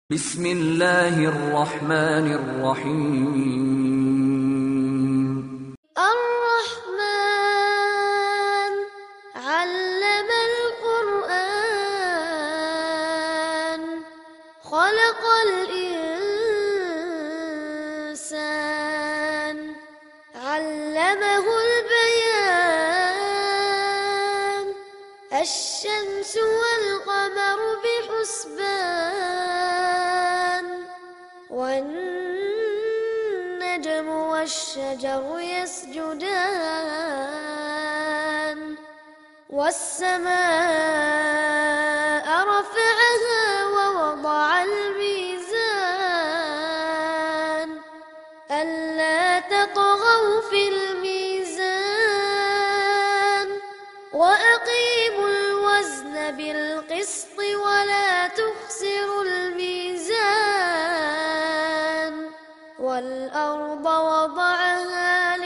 بسم الله الرحمن الرحيم الرحمن علم القرآن خلق الإنسان علمه البيان الشمس والقمر بحسبان والنجم والشجر يسجدان والسماء رفعها ووضع الميزان ألا تطغوا في الميزان وأقيموا الوزن بالقسط ولا تخسروا الميزان والأرض وضعها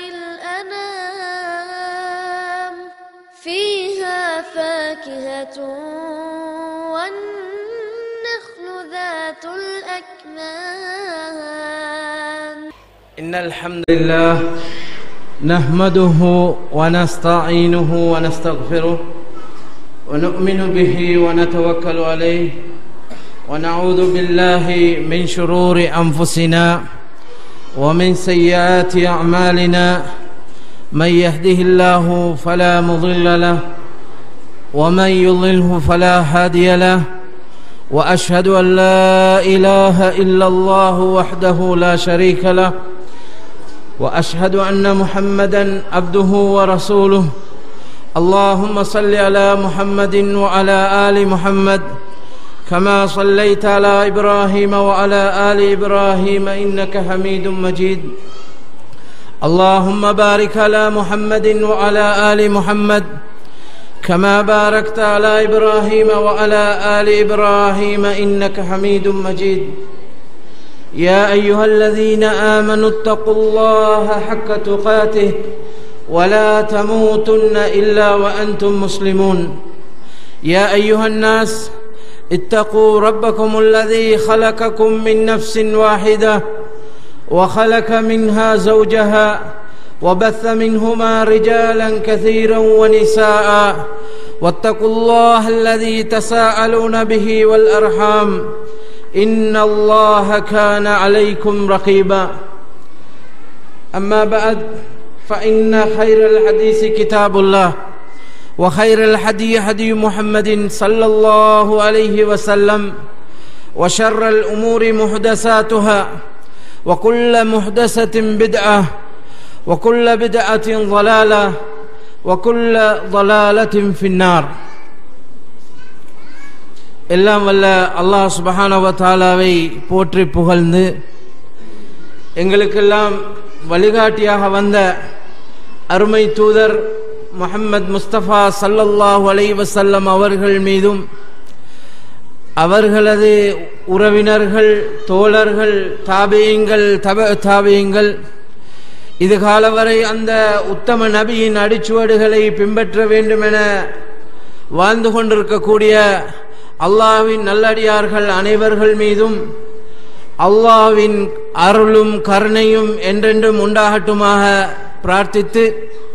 للأنام فيها فاكهة والنخل ذات الأكمام إن الحمد لله نحمده ونستعينه ونستغفره ونؤمن به ونتوكل عليه ونعوذ بالله من شرور أنفسنا ومن سيئات أعمالنا من يهده الله فلا مضل له ومن يضلله فلا هادي له واشهد ان لا اله الا الله وحده لا شريك له واشهد ان محمدا عبده ورسوله اللهم صل على محمد وعلى ال محمد كما صليت على ابراهيم وعلى ال ابراهيم انك حميد مجيد اللهم بارك على محمد وعلى ال محمد كما باركت على ابراهيم وعلى ال ابراهيم انك حميد مجيد يا ايها الذين امنوا اتقوا الله حق تقاته ولا تموتن الا وانتم مسلمون يا ايها الناس اتقوا ربكم الذي خلقكم من نفس واحده وخلق منها زوجها وبث منهما رجالا كثيرا ونساء واتقوا الله الذي تساءلون به والارحام ان الله كان عليكم رقيبا اما بعد فان خير الحديث كتاب الله وخير الهدي هدي محمد صلى الله عليه وسلم وشر الامور محدثاتها وكل محدثه بدعه وكل بدعة ضلالة وكل ضلالة في النار எல்லாம் வல்ல அல்லாஹ் சுபஹானவ தாலாவை போற்றி புகழ்ந்து எங்களுக்கெல்லாம் வழிகாட்டியாக வந்த அருமை தூதர் முஹம்மது முஸ்தபா சல்லல்லாஹு அலை வசல்லம் அவர்கள் மீதும் அவர்களது உறவினர்கள் தோழர்கள் தாபியங்கள் தப தாபியங்கள் இது கால வரை அந்த உத்தம நபியின் அடிச்சுவடுகளை பின்பற்ற வேண்டும் என வாழ்ந்து கொண்டிருக்கக்கூடிய அல்லாவின் நல்லடியார்கள் அனைவர்கள் மீதும் அல்லாவின் அருளும் கருணையும் என்றென்றும் உண்டாகட்டுமாக பிரார்த்தித்து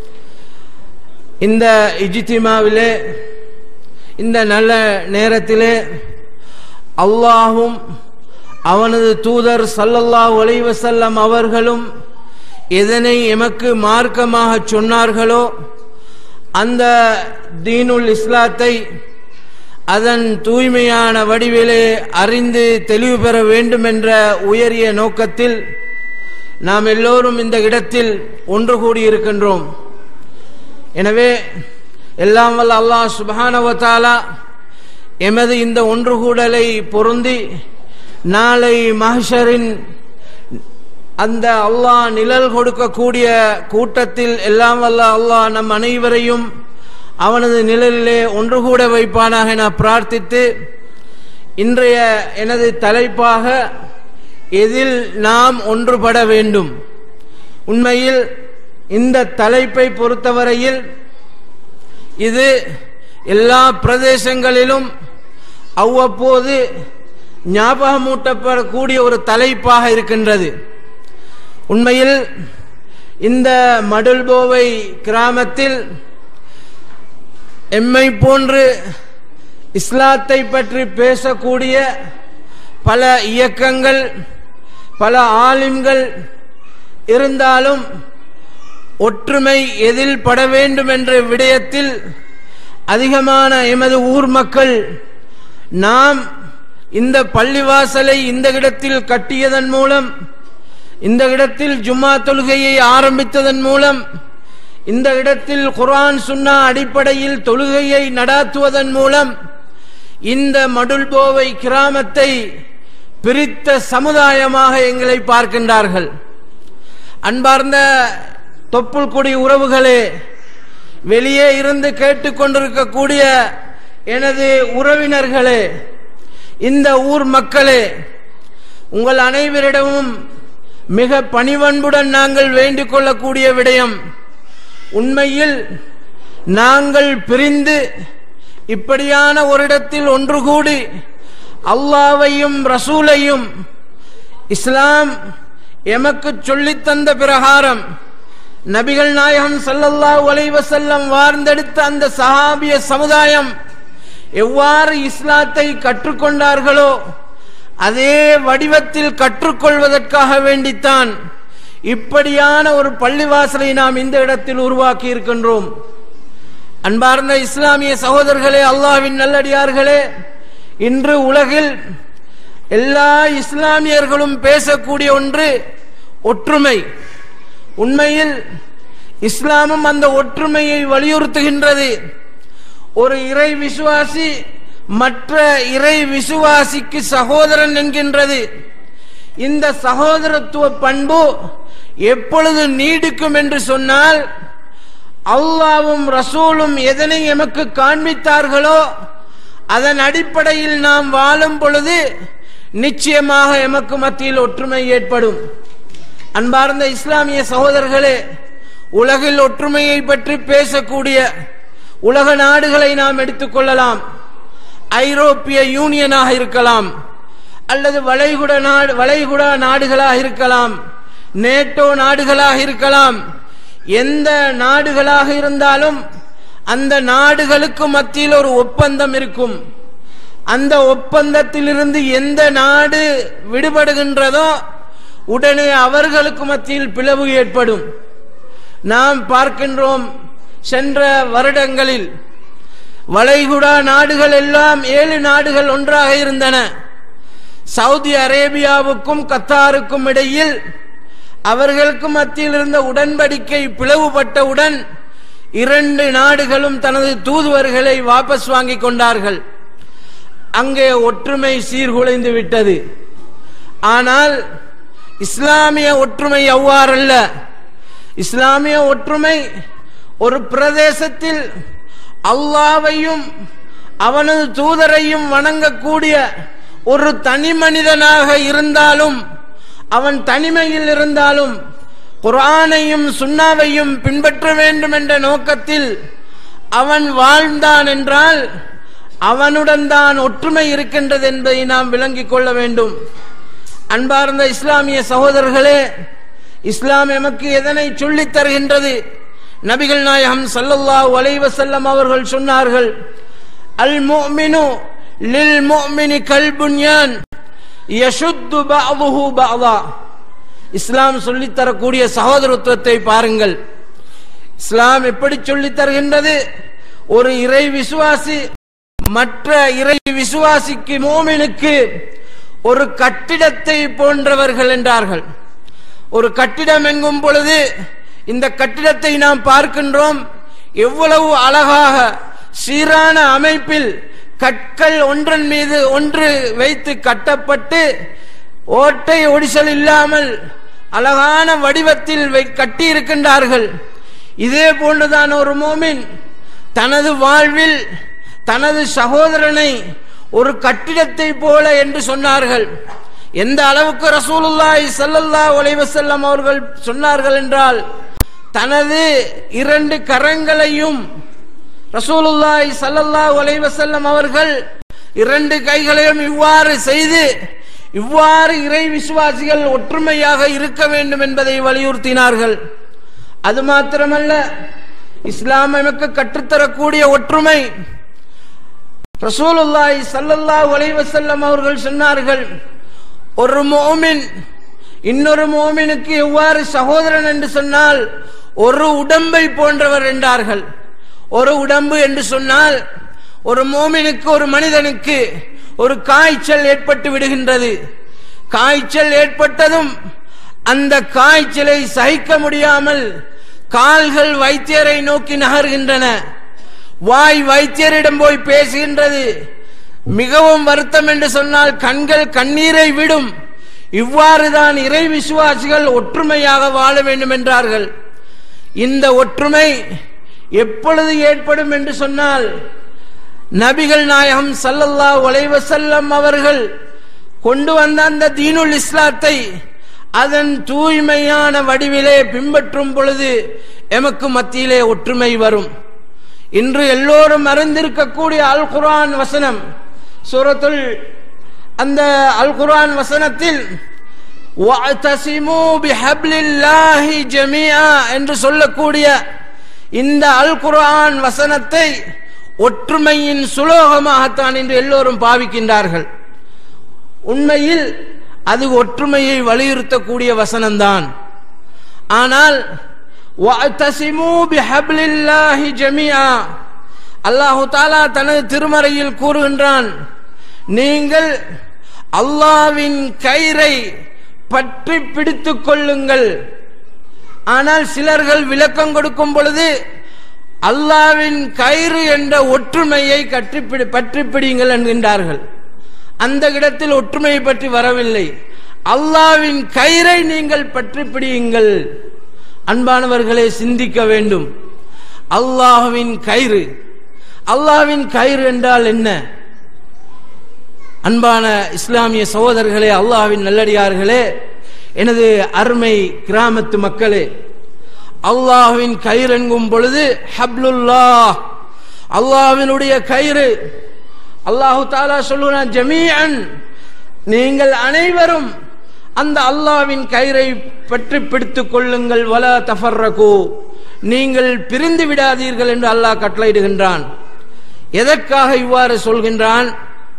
இந்த இஜித்திமாவிலே இந்த நல்ல நேரத்திலே அல்லாஹும் அவனது தூதர் சல்லல்லாஹ் ஒலைவசல்லம் அவர்களும் எதனை எமக்கு மார்க்கமாக சொன்னார்களோ அந்த தீனுல் இஸ்லாத்தை அதன் தூய்மையான வடிவிலே அறிந்து தெளிவு பெற வேண்டும் என்ற உயரிய நோக்கத்தில் நாம் எல்லோரும் இந்த இடத்தில் ஒன்று கூடியிருக்கின்றோம் எனவே எல்லாம் வல்ல அல்லாஹ் சுபானவத்தாலா எமது இந்த ஒன்று கூடலை பொருந்தி நாளை மஹஷரின் அந்த அல்லாஹ் நிழல் கொடுக்கக்கூடிய கூட்டத்தில் எல்லாம் வல்ல அல்லாஹ் நம் அனைவரையும் அவனது நிழலிலே ஒன்று கூட வைப்பானாக என பிரார்த்தித்து இன்றைய எனது தலைப்பாக எதில் நாம் ஒன்றுபட வேண்டும் உண்மையில் இந்த தலைப்பை பொறுத்தவரையில் இது எல்லா பிரதேசங்களிலும் அவ்வப்போது ஞாபகமூட்டப்படக்கூடிய ஒரு தலைப்பாக இருக்கின்றது உண்மையில் இந்த மடுல்போவை கிராமத்தில் எம்மை போன்று இஸ்லாத்தை பற்றி பேசக்கூடிய பல இயக்கங்கள் பல ஆலிம்கள் இருந்தாலும் ஒற்றுமை எதில் பட வேண்டும் என்ற விடயத்தில் அதிகமான எமது ஊர் மக்கள் நாம் இந்த பள்ளிவாசலை இந்த இடத்தில் கட்டியதன் மூலம் இந்த இடத்தில் ஜும்மா தொழுகையை ஆரம்பித்ததன் மூலம் இந்த இடத்தில் குர்ஆன் சுன்னா அடிப்படையில் தொழுகையை நடாத்துவதன் மூலம் இந்த மடுல்போவை கிராமத்தை பிரித்த சமுதாயமாக எங்களை பார்க்கின்றார்கள் அன்பார்ந்த தொப்புள்குடி உறவுகளே வெளியே இருந்து கேட்டுக்கொண்டிருக்கக்கூடிய எனது உறவினர்களே இந்த ஊர் மக்களே உங்கள் அனைவரிடமும் மிக பணிவன்புடன் நாங்கள் வேண்டிக் கொள்ளக்கூடிய விடயம் உண்மையில் நாங்கள் பிரிந்து இப்படியான ஒரு இடத்தில் ஒன்று கூடி அல்லாவையும் ரசூலையும் இஸ்லாம் எமக்கு சொல்லித் தந்த பிரகாரம் நபிகள் நாயகம் ஸல்லல்லாஹு அலைஹி வஸல்லம் வார்ந்தெடுத்த அந்த சஹாபிய சமுதாயம் எவ்வாறு இஸ்லாத்தை கற்றுக்கொண்டார்களோ அதே வடிவத்தில் கற்றுக்கொள்வதற்காக வேண்டித்தான் இப்படியான ஒரு பள்ளிவாசலை நாம் இந்த இடத்தில் உருவாக்கி இருக்கின்றோம் அன்பார்ந்த இஸ்லாமிய சகோதரர்களே அல்லாஹ்வின் நல்லடியார்களே இன்று உலகில் எல்லா இஸ்லாமியர்களும் பேசக்கூடிய ஒன்று ஒற்றுமை உண்மையில் இஸ்லாமும் அந்த ஒற்றுமையை வலியுறுத்துகின்றது ஒரு இறை விசுவாசி மற்ற இறை விசுவாசிக்கு சகோதரன் என்கின்றது இந்த சகோதரத்துவ பண்பு எப்பொழுது நீடிக்கும் என்று சொன்னால் அல்லாவும் ரசூலும் எதனை எமக்கு காண்பித்தார்களோ அதன் அடிப்படையில் நாம் வாழும் பொழுது நிச்சயமாக எமக்கு மத்தியில் ஒற்றுமை ஏற்படும் அன்பார்ந்த இஸ்லாமிய சகோதரர்களே உலகில் ஒற்றுமையை பற்றி பேசக்கூடிய உலக நாடுகளை நாம் எடுத்துக்கொள்ளலாம் ஐரோப்பிய யூனியனாக இருக்கலாம் அல்லது வளைகுடா நாடு வளைகுடா நாடுகளாக இருக்கலாம் நேட்டோ நாடுகளாக இருக்கலாம் எந்த நாடுகளாக இருந்தாலும் அந்த நாடுகளுக்கு மத்தியில் ஒரு ஒப்பந்தம் இருக்கும் அந்த ஒப்பந்தத்திலிருந்து எந்த நாடு விடுபடுகின்றதோ உடனே அவர்களுக்கு மத்தியில் பிளவு ஏற்படும் நாம் பார்க்கின்றோம் சென்ற வருடங்களில் வளைகுடா நாடுகள் எல்லாம் ஏழு நாடுகள் ஒன்றாக இருந்தன சவுதி அரேபியாவுக்கும் கத்தாருக்கும் இடையில் அவர்களுக்கு மத்தியில் இருந்த உடன்படிக்கை பிளவுபட்டவுடன் இரண்டு நாடுகளும் தனது தூதுவர்களை வாபஸ் வாங்கிக் கொண்டார்கள் அங்கே ஒற்றுமை சீர்குலைந்து விட்டது ஆனால் இஸ்லாமிய ஒற்றுமை அவ்வாறல்ல இஸ்லாமிய ஒற்றுமை ஒரு பிரதேசத்தில் அல்லாவையும் அவனது தூதரையும் வணங்கக்கூடிய ஒரு தனி மனிதனாக இருந்தாலும் அவன் தனிமையில் இருந்தாலும் குர்ஆனையும் சுன்னாவையும் பின்பற்ற வேண்டும் என்ற நோக்கத்தில் அவன் வாழ்ந்தான் என்றால் அவனுடன் தான் ஒற்றுமை இருக்கின்றது என்பதை நாம் விளங்கிக் கொள்ள வேண்டும் அன்பார்ந்த இஸ்லாமிய சகோதரர்களே இஸ்லாம் எமக்கு எதனை சொல்லித் தருகின்றது நபிகள் நாயகம் ஸல்லல்லாஹு அலைஹி வஸல்லம் அவர்கள் சொன்னார்கள் அல் முஃமினு லில் முஃமினி கல் புன்யான் யஷுத்து பஅதுஹு பஅதா இஸ்லாம் சொல்லித் தரக்கூடிய சகோதரத்துவத்தை பாருங்கள் இஸ்லாம் எப்படி சொல்லித் தருகின்றது ஒரு இறை விசுவாசி மற்ற இறை விசுவாசிக்கு மோமினுக்கு ஒரு கட்டிடத்தை போன்றவர்கள் என்றார்கள் ஒரு கட்டிடம் எங்கும் பொழுது இந்த கட்டிடத்தை நாம் பார்க்கின்றோம் எவ்வளவு அழகாக சீரான அமைப்பில் கற்கள் ஒன்றன் மீது ஒன்று வைத்து கட்டப்பட்டு ஓட்டை ஒடிசல் இல்லாமல் அழகான வடிவத்தில் வை- கட்டியிருக்கின்றார்கள் இதே போன்றுதான் ஒரு மோமின் தனது வாழ்வில் தனது சகோதரனை ஒரு கட்டிடத்தை போல என்று சொன்னார்கள் எந்த அளவுக்கு ரசூலுல்லாஹி ஸல்லல்லாஹு அலைஹி வஸல்லம் அவர்கள் சொன்னார்கள் என்றால் தனது இரண்டு கரங்களையும் ரசூலுல்லாஹி ஸல்லல்லாஹு அலைஹி வஸல்லம் அவர்கள் இரண்டு கைகளையும் இவ்வாறு செய்து இவ்வாறு இறை விசுவாசிகள் ஒற்றுமையாக இருக்க வேண்டும் என்பதை வலியுறுத்தினார்கள் அது மாத்திரமல்ல இஸ்லாம் நமக்கு கற்றுத்தரக்கூடிய ஒற்றுமை ரசூலுல்லாஹி ஸல்லல்லாஹு அலைஹி வஸல்லம் அவர்கள் சொன்னார்கள் ஒரு மோமின் இன்னொரு மோமினுக்கு எவ்வாறு சகோதரன் என்று சொன்னால் ஒரு உடம்பை போன்றவர் என்றார்கள் ஒரு உடம்பு என்று சொன்னால் ஒரு மோமினுக்கு ஒரு மனிதனுக்கு ஒரு காய்ச்சல் ஏற்பட்டு விடுகின்றது காய்ச்சல் ஏற்பட்டதும் அந்த காய்ச்சலை சகிக்க முடியாமல் கால்கள் வைத்தியரை நோக்கி நகர்கின்றன வாய் வைத்தியரிடம் போய் பேசுகின்றது மிகவும் வருத்தம் என்று சொன்னால் கண்கள் கண்ணீரை விடும் இவ்வாறுதான் இறை விசுவாசிகள் ஒற்றுமையாக வாழ வேண்டும் என்றார்கள் இந்த ஒற்றுமை எப்பொழுது ஏற்படும் என்று சொன்னால் நபிகள் நாயகம் ஸல்லல்லாஹு அலைஹி வஸல்லம் அவர்கள் கொண்டு வந்த அந்த தீனுல் இஸ்லாத்தை அதன் தூய்மையான வடிவிலே பின்பற்றும் பொழுது எமக்கு மத்தியிலே ஒற்றுமை வரும் இன்று எல்லோரும் அறிந்திருக்கக்கூடிய அல் குர்ஆன் வசனம் சூரத்துல் அந்த அல் குர்ஆன் வசனத்தில் وَاعْتَصِمُوا بِحَبْلِ اللَّهِ جَمِيعًا என்று சொல்லக்கூடிய இந்த அல் குர்ஆன் வசனத்தை ஒற்றுமையின் சுலோகமாகத்தான் இன்று எல்லோரும் பாவிக்கின்றார்கள் உண்மையில் அது ஒற்றுமையை வலியுறுத்தக்கூடிய வசனம்தான் ஆனால் وَاعْتَصِمُوا بِحَبْلِ اللَّهِ جَمِيعًا அல்லாஹு தாலா தனது திருமறையில் கூறுகின்றான் நீங்கள் அல்லாவின் கயிறை பற்றி பிடித்துக் கொள்ளுங்கள் ஆனால் சிலர்கள் விளக்கம் கொடுக்கும் பொழுது அல்லாவின் கயிறு என்ற ஒற்றுமையை கற்றிப்பிடி பற்றி பிடிங்கள் என்கின்றார்கள் அந்த இடத்தில் ஒற்றுமையை பற்றி வரவில்லை அல்லாவின் கயிறை நீங்கள் பற்றி பிடியுங்கள் அன்பானவர்களே சிந்திக்க வேண்டும் அல்லாஹ்வின் கயிறு அல்லாஹ்வின் கயிறு என்றால் என்ன அன்பான இஸ்லாமிய சகோதரர்களே அல்லாஹ்வின் நல்லடியார்களே எனது அருமை கிராமத்து மக்களே அல்லாஹ்வின் கயிறு என்கும் பொழுது ஹப்லுல்லாஹ் அல்லாஹ்வினுடைய கயிறு அல்லாஹு தாலா சொல்லுகிறான் ஜமீஅன் நீங்கள் அனைவரும் அந்த அல்லாஹ்வின் கயிறை பற்றி பிடித்துக் கொள்ளுங்கள் வலா தஃபர்ரகு நீங்கள் பிரிந்து விடாதீர்கள் என்று அல்லாஹ் கட்டளையிடுகின்றான் எதற்காக இவ்வாறு சொல்கின்றான்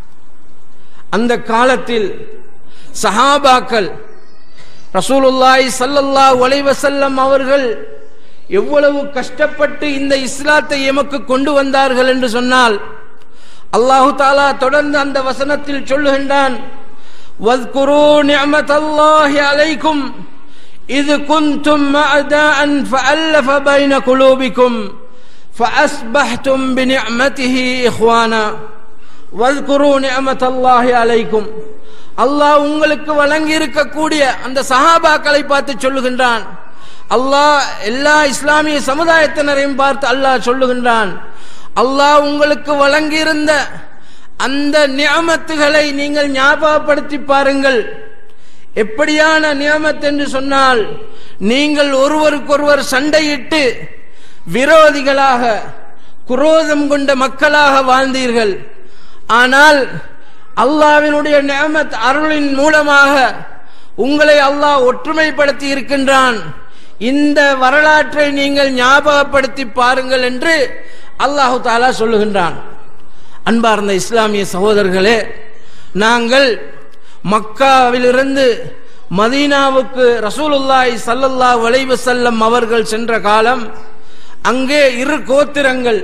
அந்த காலத்தில் சஹாபாக்கள் ரசூலுல்லாஹி ஸல்லல்லாஹு அலைஹி வஸல்லம் அவர்கள் எவ்வளவு கஷ்டப்பட்டு இந்த இஸ்லாத்தை எமக்கு கொண்டு வந்தார்கள் என்று சொன்னால் அல்லாஹு தாலா தொடர்ந்து அந்த வசனத்தில் சொல்லுகின்றான் வத்குரு நிஅமத்தல்லாஹி அலைக்கும் இது குந்தும் மஅதாஅன் ஃபஅல்லஃப பைன குலூபிக்கும் فأصبحتم بنعمته إخوانا வத்குரு நிஅமத்தல்லாஹி அலைக்கும் அல்லாஹ் உங்களுக்கு வழங்கி இருக்கக்கூடிய அந்த சஹாபாக்களை பார்த்து சொல்லுகின்றான் அல்லாஹ் எல்லா இஸ்லாமிய சமுதாயத்தினரையும் பார்த்து அல்லாஹ் சொல்லுகின்றான் அல்லாஹ் உங்களுக்கு வழங்கியிருந்த அந்த நியமத்துகளை நீங்கள் ஞாபகப்படுத்தி பாருங்கள் எப்படியான நியமத் என்று சொன்னால் நீங்கள் ஒருவருக்கொருவர் சண்டையிட்டு விரோதிகளாக குரோதம் கொண்ட மக்களாக வாழ்ந்தீர்கள் ஆனால் அல்லாவினுடைய நியமத் அருளின் மூலமாக உங்களை அல்லாஹ் ஒற்றுமைப்படுத்தி இருக்கின்றான் இந்த வரலாற்றை நீங்கள் ஞாபகப்படுத்தி பாருங்கள் என்று அல்லாஹு தாலா சொல்லுகின்றான் அன்பார்ந்த இஸ்லாமிய சகோதரர்களே நாங்கள் மக்காவிலிருந்து மதீனாவுக்கு ரசூலுல்லாஹி ஸல்லல்லாஹு அலைஹி வஸல்லம் அவர்கள் சென்ற காலம் அங்கே இரு கோத்திரங்கள்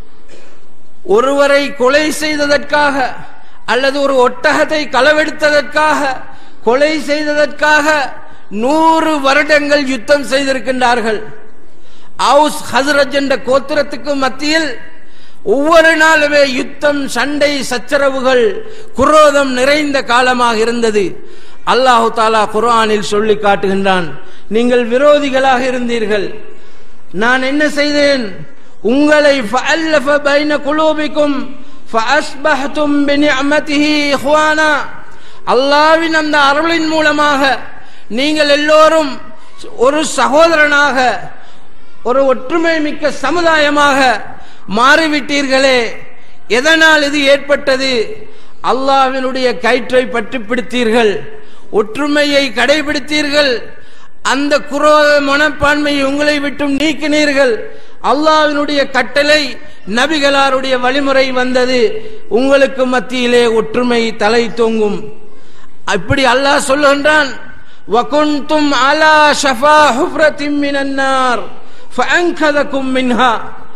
ஒருவரை கொலை செய்ததற்காக அல்லது ஒரு ஒட்டகத்தை களவெடுத்ததற்காக கொலை செய்ததற்காக நூறு வருடங்கள் யுத்தம் செய்திருக்கின்றார்கள் அவுஸ் ஹசரத் என்ற கோத்திரத்துக்கு மத்தியில் ஒவ்வொரு நாளுமே யுத்தம் சண்டை சச்சரவுகள் குரோதம் நிறைந்த காலமாக இருந்தது அல்லாஹு தாலா குர்ஆனில் சொல்லி காட்டுகின்றான் நீங்கள் விரோதிகளாக இருந்தீர்கள் நான் என்ன செய்தேன் உங்களை فألف بين قلوبكم فأصبحتم بنعمته إخوانا அல்லாவின் அந்த அருளின் மூலமாக நீங்கள் எல்லோரும் ஒரு சகோதரனாக ஒரு ஒற்றுமை மிக்க சமுதாயமாக மாறிவிட்டீர்களே எதனால் இது ஏற்பட்டது அல்லாஹ்வினுடைய கயிற்றை பற்றி பிடித்தீர்கள் ஒற்றுமையை கடைபிடித்தீர்கள் அந்த குரோத மனப்பான்மையை உங்களை விட்டும் நீக்கினீர்கள் அல்லாஹ்வினுடைய கட்டளை நபிகளாருடைய வழிமுறை வந்தது உங்களுக்கு மத்தியிலே ஒற்றுமை தலை தொங்கும் அப்படி அல்லாஹ் சொல்லுகின்றான் வகுந்தும் அலா ஷஃபா ஹுஃப்ரத்தின் மினன் நார் ஃபஅன்கதகும் மின்ஹா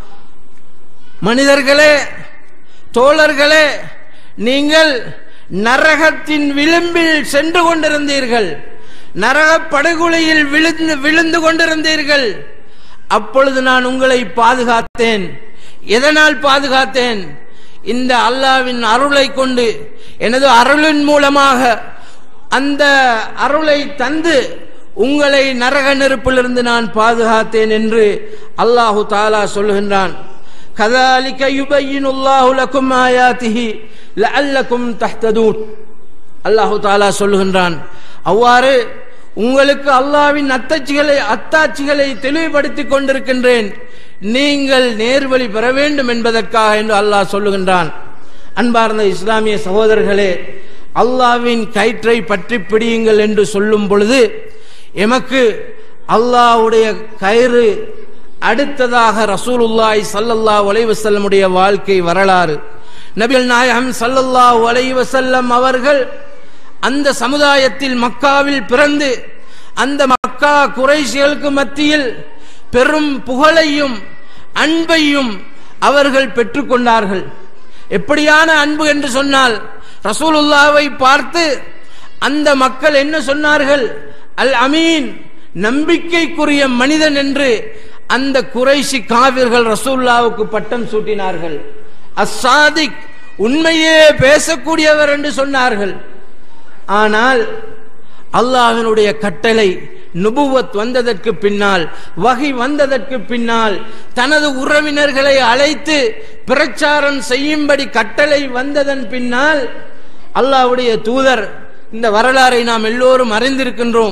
மனிதர்களே தோழர்களே நீங்கள் நரகத்தின் விளிம்பில் சென்று கொண்டிருந்தீர்கள் நரக படுகொலையில் விழுந்து விழுந்து கொண்டிருந்தீர்கள் அப்பொழுது நான் உங்களை பாதுகாத்தேன் எதனால் பாதுகாத்தேன் இந்த அல்லாவின் அருளை கொண்டு எனது அருளின் மூலமாக அந்த அருளை தந்து உங்களை நரக நெருப்பிலிருந்து நான் பாதுகாத்தேன் என்று அல்லாஹு தாலா சொல்லுகின்றான் கதாலிக்க யுபையினுல்லாஹு லக்கும் ஆயாத்திஹி லஅல்லக்கும் தஹ்ததூன் அல்லாஹு தாலா சொல்லுகின்றான் அவ்வாறு உங்களுக்கு அல்லாவின் அத்தாட்சிகளை அத்தாட்சிகளை தெளிவுபடுத்திக் கொண்டிருக்கின்றேன் நீங்கள் நேர்வழி பெற வேண்டும் என்பதற்காக என்று அல்லாஹ் சொல்லுகின்றான் அன்பார்ந்த இஸ்லாமிய சகோதரர்களே அல்லாவின் கயிற்றை பற்றி பிடியுங்கள் என்று சொல்லும் பொழுது எமக்கு அல்லாஹ்வுடைய கயிறு அடுத்ததாக ரசூலுல்லாஹி ஸல்லல்லாஹு அலைஹி வஸல்லமுடைய வாழ்க்கை வரலாறு நபிகள் நாயகம் ஸல்லல்லாஹு அலைஹி வஸல்லம் அவர்கள் அந்த சமுதாயத்தில் மக்காவில் பிறந்து அந்த மக்கா குறைஷிகளுக்கு மத்தியில் பெரும் புகழையும் அன்பையும் அவர்கள் பெற்றுக்கொண்டார்கள் எப்படியான அன்பு என்று சொன்னால் ரசூலுல்லாவை பார்த்து அந்த மக்கள் என்ன சொன்னார்கள் அல் அமீன் நம்பிக்கைக்குரிய மனிதன் என்று அந்த குறைஷி காவிர்கள் ரசூல்லாவுக்கு பட்டம் சூட்டினார்கள் அசாதிக் உண்மையே பேசக்கூடியவர் என்று சொன்னார்கள் ஆனால் அல்லாஹ்வினுடைய கட்டளை நுபுவத் வந்ததற்கு பின்னால் வகை வந்ததற்கு பின்னால் தனது உறவினர்களை அழைத்து பிரச்சாரம் செய்யும்படி கட்டளை வந்ததன் பின்னால் அல்லாஹ்வுடைய தூதர் இந்த வரலாறை நாம் எல்லோரும் அறிந்திருக்கின்றோம்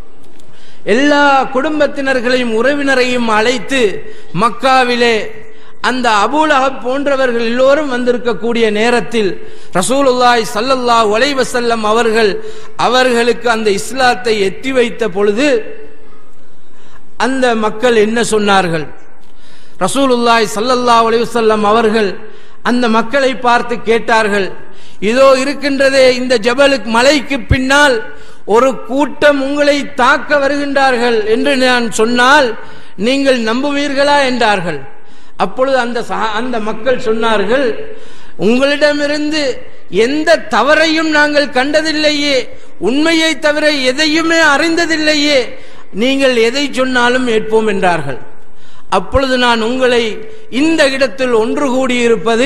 எல்லா குடும்பத்தினர்களையும் உறவினரையும் அழைத்து மக்காவிலே அந்த அபூலஹப் போன்றவர்கள் எல்லோரும் வந்திருக்கக்கூடிய நேரத்தில் ரசூலுல்லாய் சல்லல்லாஹு அலைஹி வஸல்லம் அவர்கள் அவர்களுக்கு அந்த இஸ்லாத்தை எத்தி வைத்த பொழுது அந்த மக்கள் என்ன சொன்னார்கள் ரசூலுல்லாய் சல்லல்லாஹு அலைஹி வஸல்லம் அவர்கள் அந்த மக்களை பார்த்து கேட்டார்கள் இதோ இருக்கின்றதே இந்த ஜபலுக்கு மலைக்கு பின்னால் ஒரு கூட்டம் உங்களை தாக்க வருகின்றார்கள் என்று நான் சொன்னால் நீங்கள் நம்புவீர்களா என்றார்கள் அப்பொழுது அந்த சஹா- அந்த மக்கள் சொன்னார்கள் உங்களிடமிருந்து எந்த தவறையும் நாங்கள் கண்டதில்லையே உண்மையை தவிர எதையுமே அறிந்ததில்லையே நீங்கள் எதை சொன்னாலும் ஏற்போம் என்றார்கள் அப்பொழுது நான் உங்களை இந்த இடத்தில் ஒன்று கூடியிருப்பது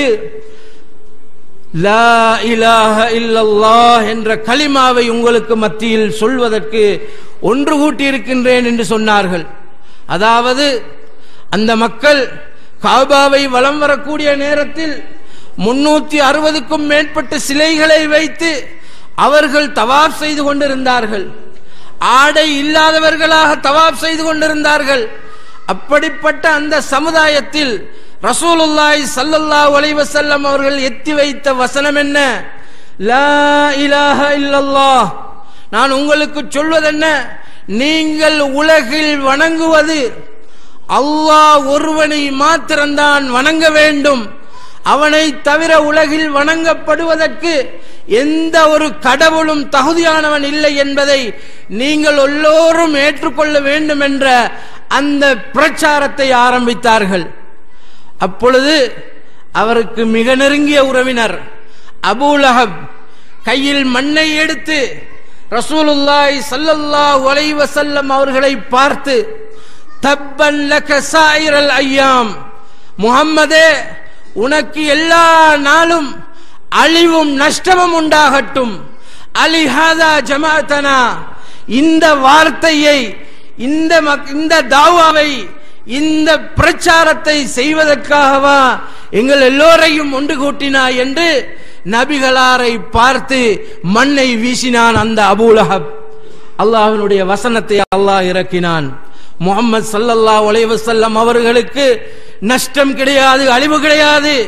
லா இலாஹ இல்லல்லாஹ் என்ற கலிமாவை உங்களுக்கு மத்தியில் சொல்வதற்கு ஒன்று கூட்டியிருக்கின்றேன் என்று சொன்னார்கள் அதாவது அந்த மக்கள் காபாவை வலம் வரக்கூடிய நேரத்தில் முன்னூத்தி அறுபதுக்கும் மேற்பட்ட சிலைகளை வைத்து அவர்கள் தவாப் செய்து கொண்டிருந்தார்கள் ஆடை இல்லாதவர்களாக தவாப் செய்து கொண்டிருந்தார்கள் அப்படிப்பட்ட அந்த சமுதாயத்தில் ரசூலுல்லாஹி ஸல்லல்லாஹு அலைஹி வஸல்லம் அவர்கள் எத்தி வைத்த வசனம் என்ன லா இலாஹ இல்லல்லாஹ் நான் உங்களுக்கு சொல்வதென்ன நீங்கள் உலகில் வணங்குவது அல்லாஹ் ஒருவனை மாத்திரம்தான் வணங்க வேண்டும் அவனை தவிர உலகில் வணங்கப்படுவதற்கு எந்த ஒரு கடவுளும் தகுதியானவன் இல்லை என்பதை நீங்கள் எல்லோரும் ஏற்றுக்கொள்ள வேண்டும் என்ற அந்த பிரச்சாரத்தை ஆரம்பித்தார்கள் அப்பொழுது அவருக்கு மிக நெருங்கிய உறவினர் அபூலஹப் கையில் மண்ணை எடுத்து ரசூலுல்லாஹி ஸல்லல்லாஹு அலைஹி வஸல்லம் அவர்களை பார்த்து தப்பன் லக சாயிரல் ஐயாம் முஹம்மதே உனக்கு எல்லா நாளும் அழிவும் நஷ்டமும் உண்டாகட்டும் அலிஹாதா ஜமாத்தனா இந்த வார்த்தையை இந்த மக்- இந்த தாவாவை இந்த பிரச்சாரத்தை செய்வதற்காகவா எங்கள் எல்லோரையும் ஒன்று கூட்டினாய் என்று நபிகளாரை பார்த்து மண்ணை வீசினான் அந்த அபூலஹப் அல்லாஹ்வினுடைய வசனத்தை அல்லாஹ் இறக்கினான் முகமது சல்லல்லாஹு அலைஹி வஸல்லம் அவர்களுக்கு நஷ்டம் கிடையாது அழிவு கிடையாது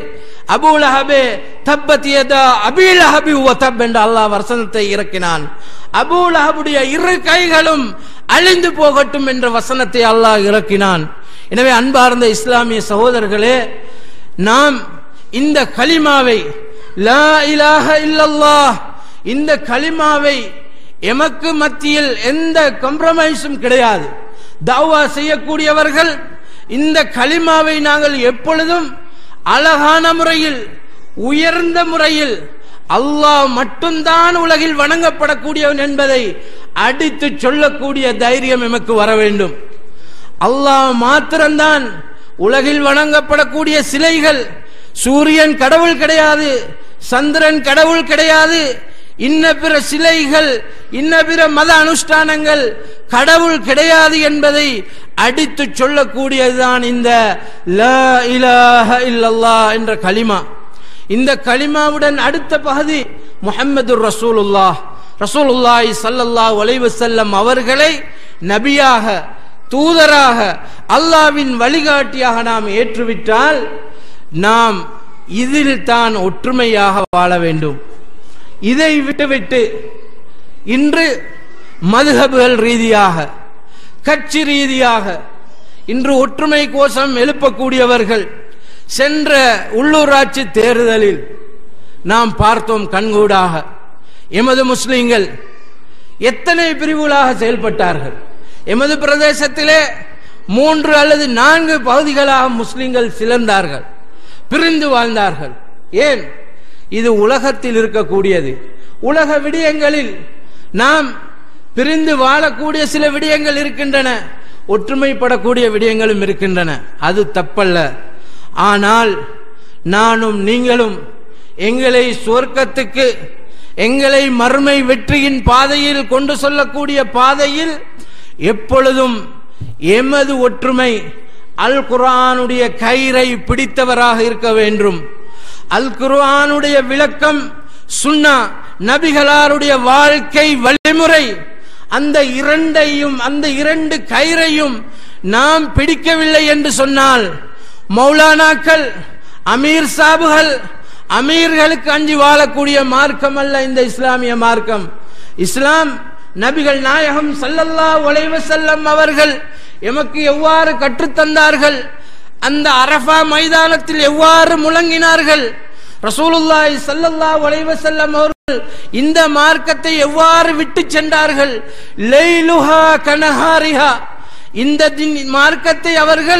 அபூலஹபே தப்பத் யதா அபீலஹபி வதப் என்ற அல்லாஹ் வசனத்தை இறக்கினான் அபூலஹபுடைய இரு கைகளும் அழிந்து போகட்டும் என்ற வசனத்தை அல்லாஹ் இறக்கினான் எனவே அன்பார்ந்த இஸ்லாமிய சகோதரர்களே நாம் இந்த கலிமாவை லா இலாஹ இல்லல்லாஹ் இந்த கலிமாவை எமக்கு மத்தியில் எந்த கம்ப்ரமைஸும் கிடையாது தாவா செய்யக்கூடியவர்கள் இந்த கலிமாவை நாங்கள் எப்பொழுதும் அழகான முறையில் உயர்ந்த முறையில் அல்லாஹ் மட்டும்தான் உலகில் வணங்கப்படக்கூடியவன் என்பதை அடித்து சொல்லக்கூடிய தைரியம் எமக்கு வர வேண்டும் அல்லாஹ் மாத்திரம்தான் உலகில் வணங்கப்படக்கூடிய சிலைகள் சூரியன் கடவுள் கிடையாது சந்திரன் கடவுள் கிடையாது இன்ன பிற சிலைகள் இன்ன பிற மத அனுஷ்டானங்கள் கடவுள் கிடையாது என்பதை அடித்து சொல்லக்கூடியதுதான் இந்த லா இலாஹ இல்லல்லாஹ் என்ற கலிமா இந்த கலிமாவுடன் அடுத்த பகுதி முஹம்மது ரசூலுல்லாஹ் ரசூலுல்லாஹி ஸல்லல்லாஹு அலைஹி வஸல்லம் அவர்களை நபியாக தூதராக அல்லாவின் வழிகாட்டியாக நாம் ஏற்றுவிட்டால் நாம் இதில் தான் ஒற்றுமையாக வாழ வேண்டும் இதை விட்டுவிட்டு இன்று மதுஹபுகள் ரீதியாக கட்சி ரீதியாக இன்று ஒற்றுமை கோஷம் எழுப்பக்கூடியவர்கள் சென்ற உள்ளூராட்சி தேர்தலில் நாம் பார்த்தோம் கண்கூடாக எமது முஸ்லிம்கள் எத்தனை பிரிவுகளாக செயல்பட்டார்கள் எமது பிரதேசத்திலே மூன்று அல்லது நான்கு பகுதிகளாக முஸ்லிம்கள் சிலர்ந்தார்கள் பிரிந்து வாழ்ந்தார்கள் ஏன் இது உலகத்தில் இருக்கக்கூடியது உலக விடயங்களில் நாம் பிரிந்து வாழக்கூடிய சில விடயங்கள் இருக்கின்றன ஒற்றுமைப்படக்கூடிய விடயங்களும் இருக்கின்றன அது தப்பல்ல ஆனால் நானும் நீங்களும் எங்களை சுவர்க்கத்துக்கு எங்களை மறுமை வெற்றியின் பாதையில் கொண்டு செல்லக்கூடிய பாதையில் எப்பொழுதும் எமது ஒற்றுமை அல் குர்ஆனுடைய கயிறை பிடித்தவராக இருக்க வேண்டும் அல் குர்ஆனுடைய விளக்கம் சுன்னா நபிகளாருடைய வாழ்க்கை வழிமுறை அந்த இரண்டையும் அந்த இரண்டு கயிறையும் நாம் பிடிக்கவில்லை என்று சொன்னால் மௌலானாக்கள் அமீர் சாபுகள் அமீர்களுக்கு அஞ்சி வாழக்கூடிய மார்க்கம் அல்ல இந்த இஸ்லாமிய மார்க்கம் இஸ்லாம் நபிகள் நாயகம் ஸல்லல்லாஹு அலைஹி வஸல்லம் அவர்கள் எமக்கு எவ்வாறு கற்றுத்தந்தார்கள் அந்த அரஃபா மைதானத்தில் எவ்வாறு முழங்கினார்கள் ரசூலுல்லாஹி ஸல்லல்லாஹு அலைஹி வஸல்லம் அவர்கள் இந்த மார்க்கத்தை எவ்வாறு விட்டு சென்றார்கள் லைலுஹா கனஹாரிஹா இந்த தின் மார்க்கத்தை அவர்கள்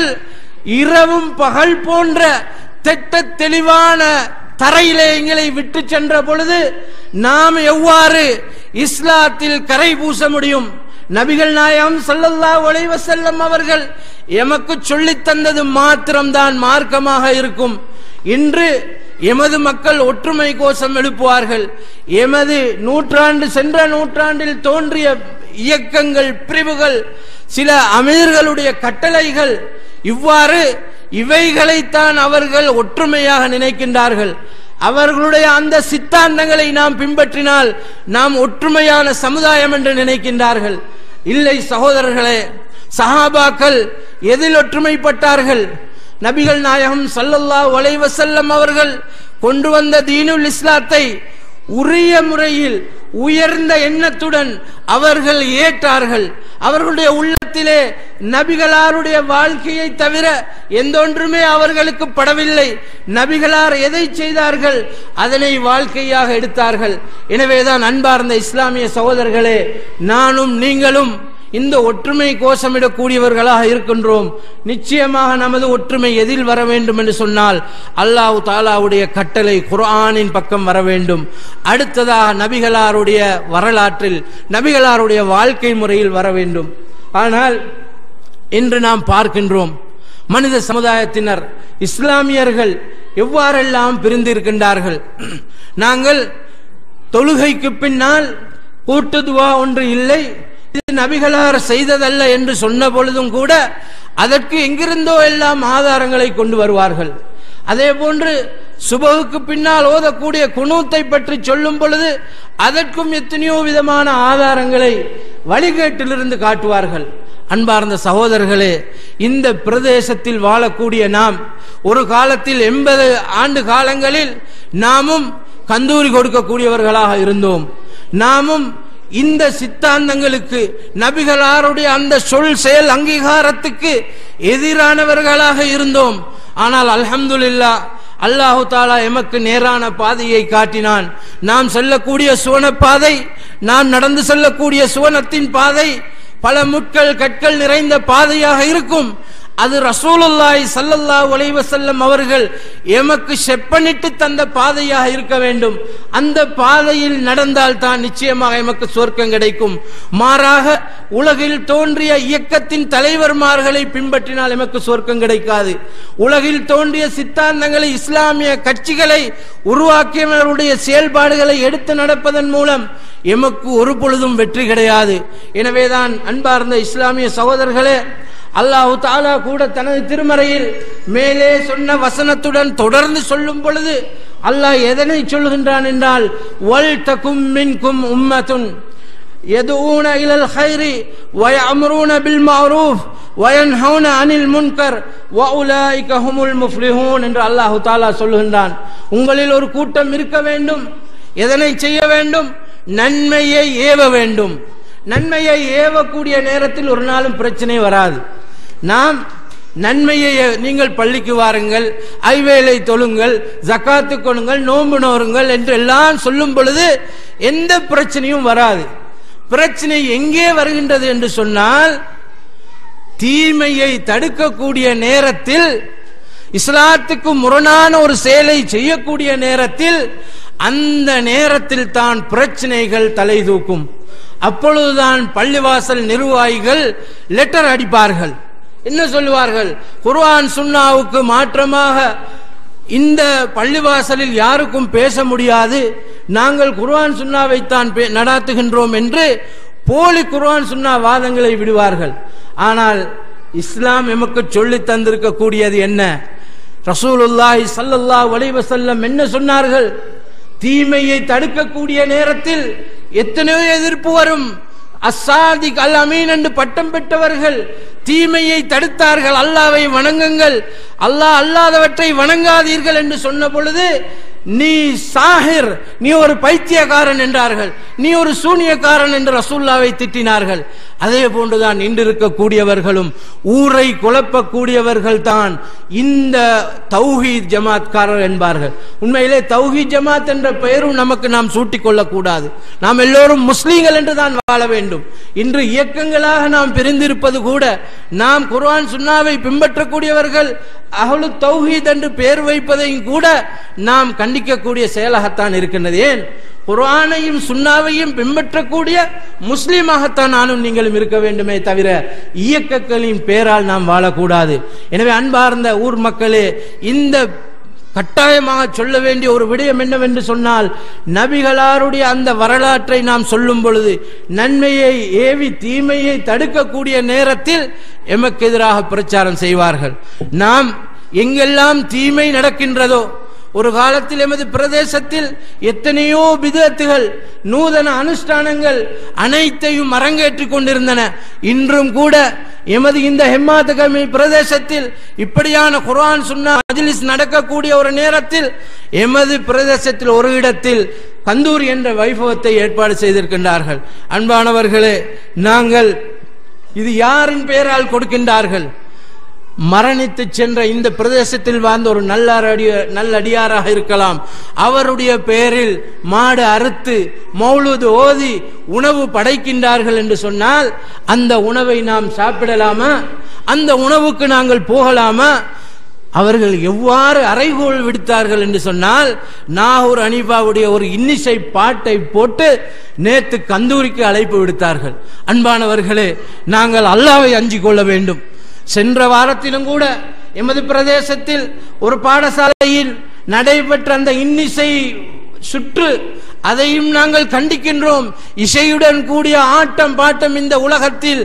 இரவும் பகல் போன்ற திட்ட தெளிவான தரையிலே எங்களை விட்டு சென்ற பொழுது நாம் எவ்வாறு இஸ்லாத்தில் கரை பூச முடியும் நபிகள் நாயகம் ஸல்லல்லாஹு அலைஹி வஸல்லம் அவர்கள் எமக்கு சொல்லித் தந்தது மாத்திரம்தான் மார்க்கமாக இருக்கும் இன்று எமது மக்கள் ஒற்றுமை கோஷம் எழுப்புவார்கள் எமது நூற்றாண்டு சென்ற நூற்றாண்டில் தோன்றிய இயக்கங்கள் பிரிவுகள் சில அமீர்களுடைய கட்டளைகள் இவ்வாறு இவைகளைத்தான் அவர்கள் ஒற்றுமையாக நினைக்கின்றார்கள் அவர்களுடைய அந்த சித்தாந்தங்களை நாம் பின்பற்றினால் நாம் ஒற்றுமையான சமுதாயம் என்று நினைக்கின்றார்கள் இல்லை சகோதரர்களே சஹாபாக்கள் எதில் ஒற்றுமைப்பட்டார்கள் நபிகள் நாயகம் ஸல்லல்லாஹு அலைஹி வஸல்லம் அவர்கள் கொண்டு வந்த தீனுல் இஸ்லாத்தை உரிய முறையில் உயர்ந்த எண்ணத்துடன் அவர்கள் ஏற்றார்கள் அவர்களுடைய உள்ளத்திலே நபிகளாருடைய வாழ்க்கையை தவிர எந்தொன்றுமே அவர்களுக்கு படவில்லை நபிகளார் எதை செய்தார்கள் அதனை வாழ்க்கையாக எடுத்தார்கள் எனவேதான் அன்பார்ந்த இஸ்லாமிய சகோதரர்களே நானும் நீங்களும் இந்த ஒற்றுமை கோஷமிடக்கூடியவர்களாக இருக்கின்றோம் நிச்சயமாக நமது ஒற்றுமை எதில் வர வேண்டும் என்று சொன்னால் அல்லாஹ் தாலாவுடைய கட்டளை குர்ஆனின் பக்கம் வர வேண்டும் அடுத்ததாக நபிகளாருடைய வரலாற்றில் நபிகளாருடைய வாழ்க்கை முறையில் வர வேண்டும் ஆனால் இன்று நாம் பார்க்கின்றோம் மனித சமுதாயத்தினர் இஸ்லாமியர்கள் எவ்வாறெல்லாம் பிரிந்திருக்கின்றார்கள் நாங்கள் தொழுகைக்கு பின்னால் கூட்டு துவா ஒன்று இல்லை இது நபிகளார் செய்ததல்ல என்று சொன்ன பொழுதும் கூட அதற்கு எங்கிருந்தோ எல்லாம் ஆதாரங்களை கொண்டு வருவார்கள் அதே போன்று சுபகுக்கு பின்னால் ஓதக்கூடிய குணூத்தை பற்றி சொல்லும் பொழுது அதற்கும் எத்தனையோ விதமான ஆதாரங்களை வழிகேட்டிலிருந்து காட்டுவார்கள் அன்பார்ந்த சகோதரர்களே இந்த பிரதேசத்தில் வாழக்கூடிய நாம் ஒரு காலத்தில் எண்பது ஆண்டு காலங்களில் நாமும் கந்தூரி கொடுக்கக்கூடியவர்களாக இருந்தோம் நாமும் இந்த சித்தாந்தங்களுக்கு நபிகளாருடைய அந்த சொல் செயல் அங்கீகாரத்துக்கு எதிரானவர்களாக இருந்தோம் ஆனால் அல்ஹம்துலில்லா அல்லாஹு தாலா எமக்கு நேரான பாதையை காட்டினான் நாம் செல்லக்கூடிய சுவன பாதை நாம் நடந்து செல்லக்கூடிய சுவனத்தின் பாதை பல முட்கள் கற்கள் நிறைந்த பாதையாக இருக்கும் அது ரசூலுல்லாஹி ஸல்லல்லாஹு அலைஹி வஸல்லம் அவர்கள் எமக்கு செப்பனிட்டு தந்த பாதையாக இருக்க வேண்டும் அந்த பாதையில் நடந்தால் தான் நிச்சயமாக எமக்கு சொர்க்கம் கிடைக்கும் மாறாக உலகில் தோன்றிய இயக்கத்தின் தலைவர்மார்களை பின்பற்றினால் எமக்கு சொர்க்கம் கிடைக்காது உலகில் தோன்றிய சித்தாந்தங்களை இஸ்லாமிய கட்சிகளை உருவாக்கியவர்களுடைய செயல்பாடுகளை எடுத்து நடப்பதன் மூலம் எமக்கு ஒரு பொழுதும் வெற்றி கிடையாது எனவேதான் அன்பார்ந்த இஸ்லாமிய சகோதரர்களே அல்லாஹு தாலா கூட தனது திருமறையில் மேலே சொன்ன வசனத்துடன் தொடர்ந்து சொல்லும் பொழுது அல்லாஹ் எதனை சொல்கின்றான் என்றால் வல் தகும் மின்கும் உம்மத்துன் يدعون إلى الخير ويأمرون بالمعروف وينهون عن المنكر وأولئك هم المفلحون என்று அல்லாஹ் தாலா சொல்லுகின்றான் உங்களில் ஒரு கூட்டம் இருக்க வேண்டும் எதனை செய்ய வேண்டும் நன்மையை ஏவ வேண்டும் நன்மையை ஏவக்கூடிய நேரத்தில் ஒரு நாளும் பிரச்சனை வராது நாம் நன்மையை நீங்கள் பள்ளிக்கு வாருங்கள் ஐவேலை தொழுங்கள் ஜக்காத்து கொடுங்கள் நோன்பு நோருங்கள் என்று எல்லாம் சொல்லும் பொழுது எந்த பிரச்சனையும் வராது பிரச்சனை எங்கே வருகின்றது என்று சொன்னால் தீமையை தடுக்கக்கூடிய நேரத்தில் இஸ்லாத்துக்கு முரணான ஒரு செயலை செய்யக்கூடிய நேரத்தில் அந்த நேரத்தில் தான் பிரச்சனைகள் தலை தூக்கும் அப்பொழுதுதான் பள்ளிவாசல் நிர்வாகிகள் லெட்டர் அடிப்பார்கள் என்ன சொல்லுவார்கள் குர்ஆன் சுன்னாவுக்கு மாற்றமாக இந்த பள்ளிவாசலில் யாருக்கும் பேச முடியாது நாங்கள் குர்ஆன் சுன்னாவைத்தான் பே- நடாத்துகின்றோம் என்று போலி குர்ஆன் சுன்னா வாதங்களை விடுவார்கள் ஆனால் இஸ்லாம் எமக்கு சொல்லித் தந்திருக்கக்கூடியது என்ன ரசூலுல்லாஹி ஸல்லல்லாஹு அலைஹி வஸல்லம் என்ன சொன்னார்கள் தீமையை தடுக்கக்கூடிய நேரத்தில் எத்தனையோ எதிர்ப்பு வரும் அசாதிக் அல் அமீன் என்று பட்டம் பெற்றவர்கள் தீமையை தடுத்தார்கள் அல்லாவை வணங்குங்கள் அல்லாஹ் அல்லாதவற்றை வணங்காதீர்கள் என்று சொன்ன பொழுது நீ சாஹிர் நீ ஒரு பைத்தியக்காரன் என்றார்கள் நீ ஒரு சூனியக்காரன் என்று ரசூல்லாவை திட்டினார்கள் அதே போன்றுதான் இன்று இருக்கக்கூடியவர்களும் ஊரை குழப்பக்கூடியவர்கள் தான் இந்த தௌஹீத் ஜமாத்காரர் என்பார்கள் உண்மையிலே தௌஹீத் ஜமாத் என்ற பெயரும் நமக்கு நாம் சூட்டிக் கொள்ளக்கூடாது நாம் எல்லோரும் முஸ்லீம்கள் என்று தான் வாழ வேண்டும் இன்று இயக்கங்களாக நாம் பிரிந்திருப்பது கூட நாம் குர்ஆன் சுன்னாவை பின்பற்றக்கூடியவர்கள் அஹ்லு தௌஹீத் என்று பெயர் வைப்பதையும் கூட நாம் கண்டிக்கக்கூடிய செயலாகத்தான் இருக்கின்றது ஏன் குர்ஆனையும் சுன்னாவையும் பின்பற்றக்கூடிய முஸ்லீமாகத்தான் நானும் நீங்களும் இருக்க வேண்டுமே தவிர இயக்கங்களின் பெயரால் நாம் வாழக்கூடாது எனவே அன்பார்ந்த ஊர் மக்களே இந்த கட்டாயமாக சொல்ல வேண்டிய ஒரு விடயம் என்னவென்று சொன்னால் நபிகளாருடைய அந்த வரலாற்றை நாம் சொல்லும் பொழுது நன்மையை ஏவி தீமையை தடுக்கக்கூடிய நேரத்தில் எமக்கு எதிராக பிரச்சாரம் செய்வார்கள் நாம் எங்கெல்லாம் தீமை நடக்கின்றதோ ஒரு காலத்தில் எமது பிரதேசத்தில் எத்தனையோ பிதத்துகள் நூதன அனுஷ்டானங்கள் அனைத்தையும் அரங்கேற்றிக் கொண்டிருந்தன இன்றும் கூட எமது இந்த ஹெம்மாதகமி பிரதேசத்தில் இப்படியான குர்ஆன் சுன்னா மஜ்லிஸ் நடக்கக்கூடிய ஒரு நேரத்தில் எமது பிரதேசத்தில் ஒரு இடத்தில் கந்தூர் என்ற வைபவத்தை ஏற்பாடு செய்திருக்கின்றார்கள் அன்பானவர்களே நாங்கள் இது யாரின் பெயரால் கொடுக்கின்றார்கள் மரணித்து சென்ற இந்த பிரதேசத்தில் வாழ்ந்த ஒரு நல்லடிய நல்லடியாராக இருக்கலாம் அவருடைய பெயரில் மாடு அறுத்து மௌலுது ஓதி உணவு படைக்கின்றார்கள் என்று சொன்னால் அந்த உணவை நாம் சாப்பிடலாமா அந்த உணவுக்கு நாங்கள் போகலாமா அவர்கள் எவ்வாறு அறைகோல் விடுத்தார்கள் என்று சொன்னால் நாகூர் அனிபாவுடைய ஒரு இன்னிசை பாட்டை போட்டு நேத்து கந்தூரிக்கு அழைப்பு விடுத்தார்கள் அன்பானவர்களே நாங்கள் அல்லாவை அஞ்சிக் கொள்ள வேண்டும் சென்ற வாரத்திலும் கூட எமது பிரதேசத்தில் ஒரு பாடசாலையில் நடைபெற்ற அந்த இன்னிசை சுற்று அதையும் நாங்கள் கண்டிக்கின்றோம் இசையுடன் கூடிய ஆட்டம் பாட்டம் இந்த உலகத்தில்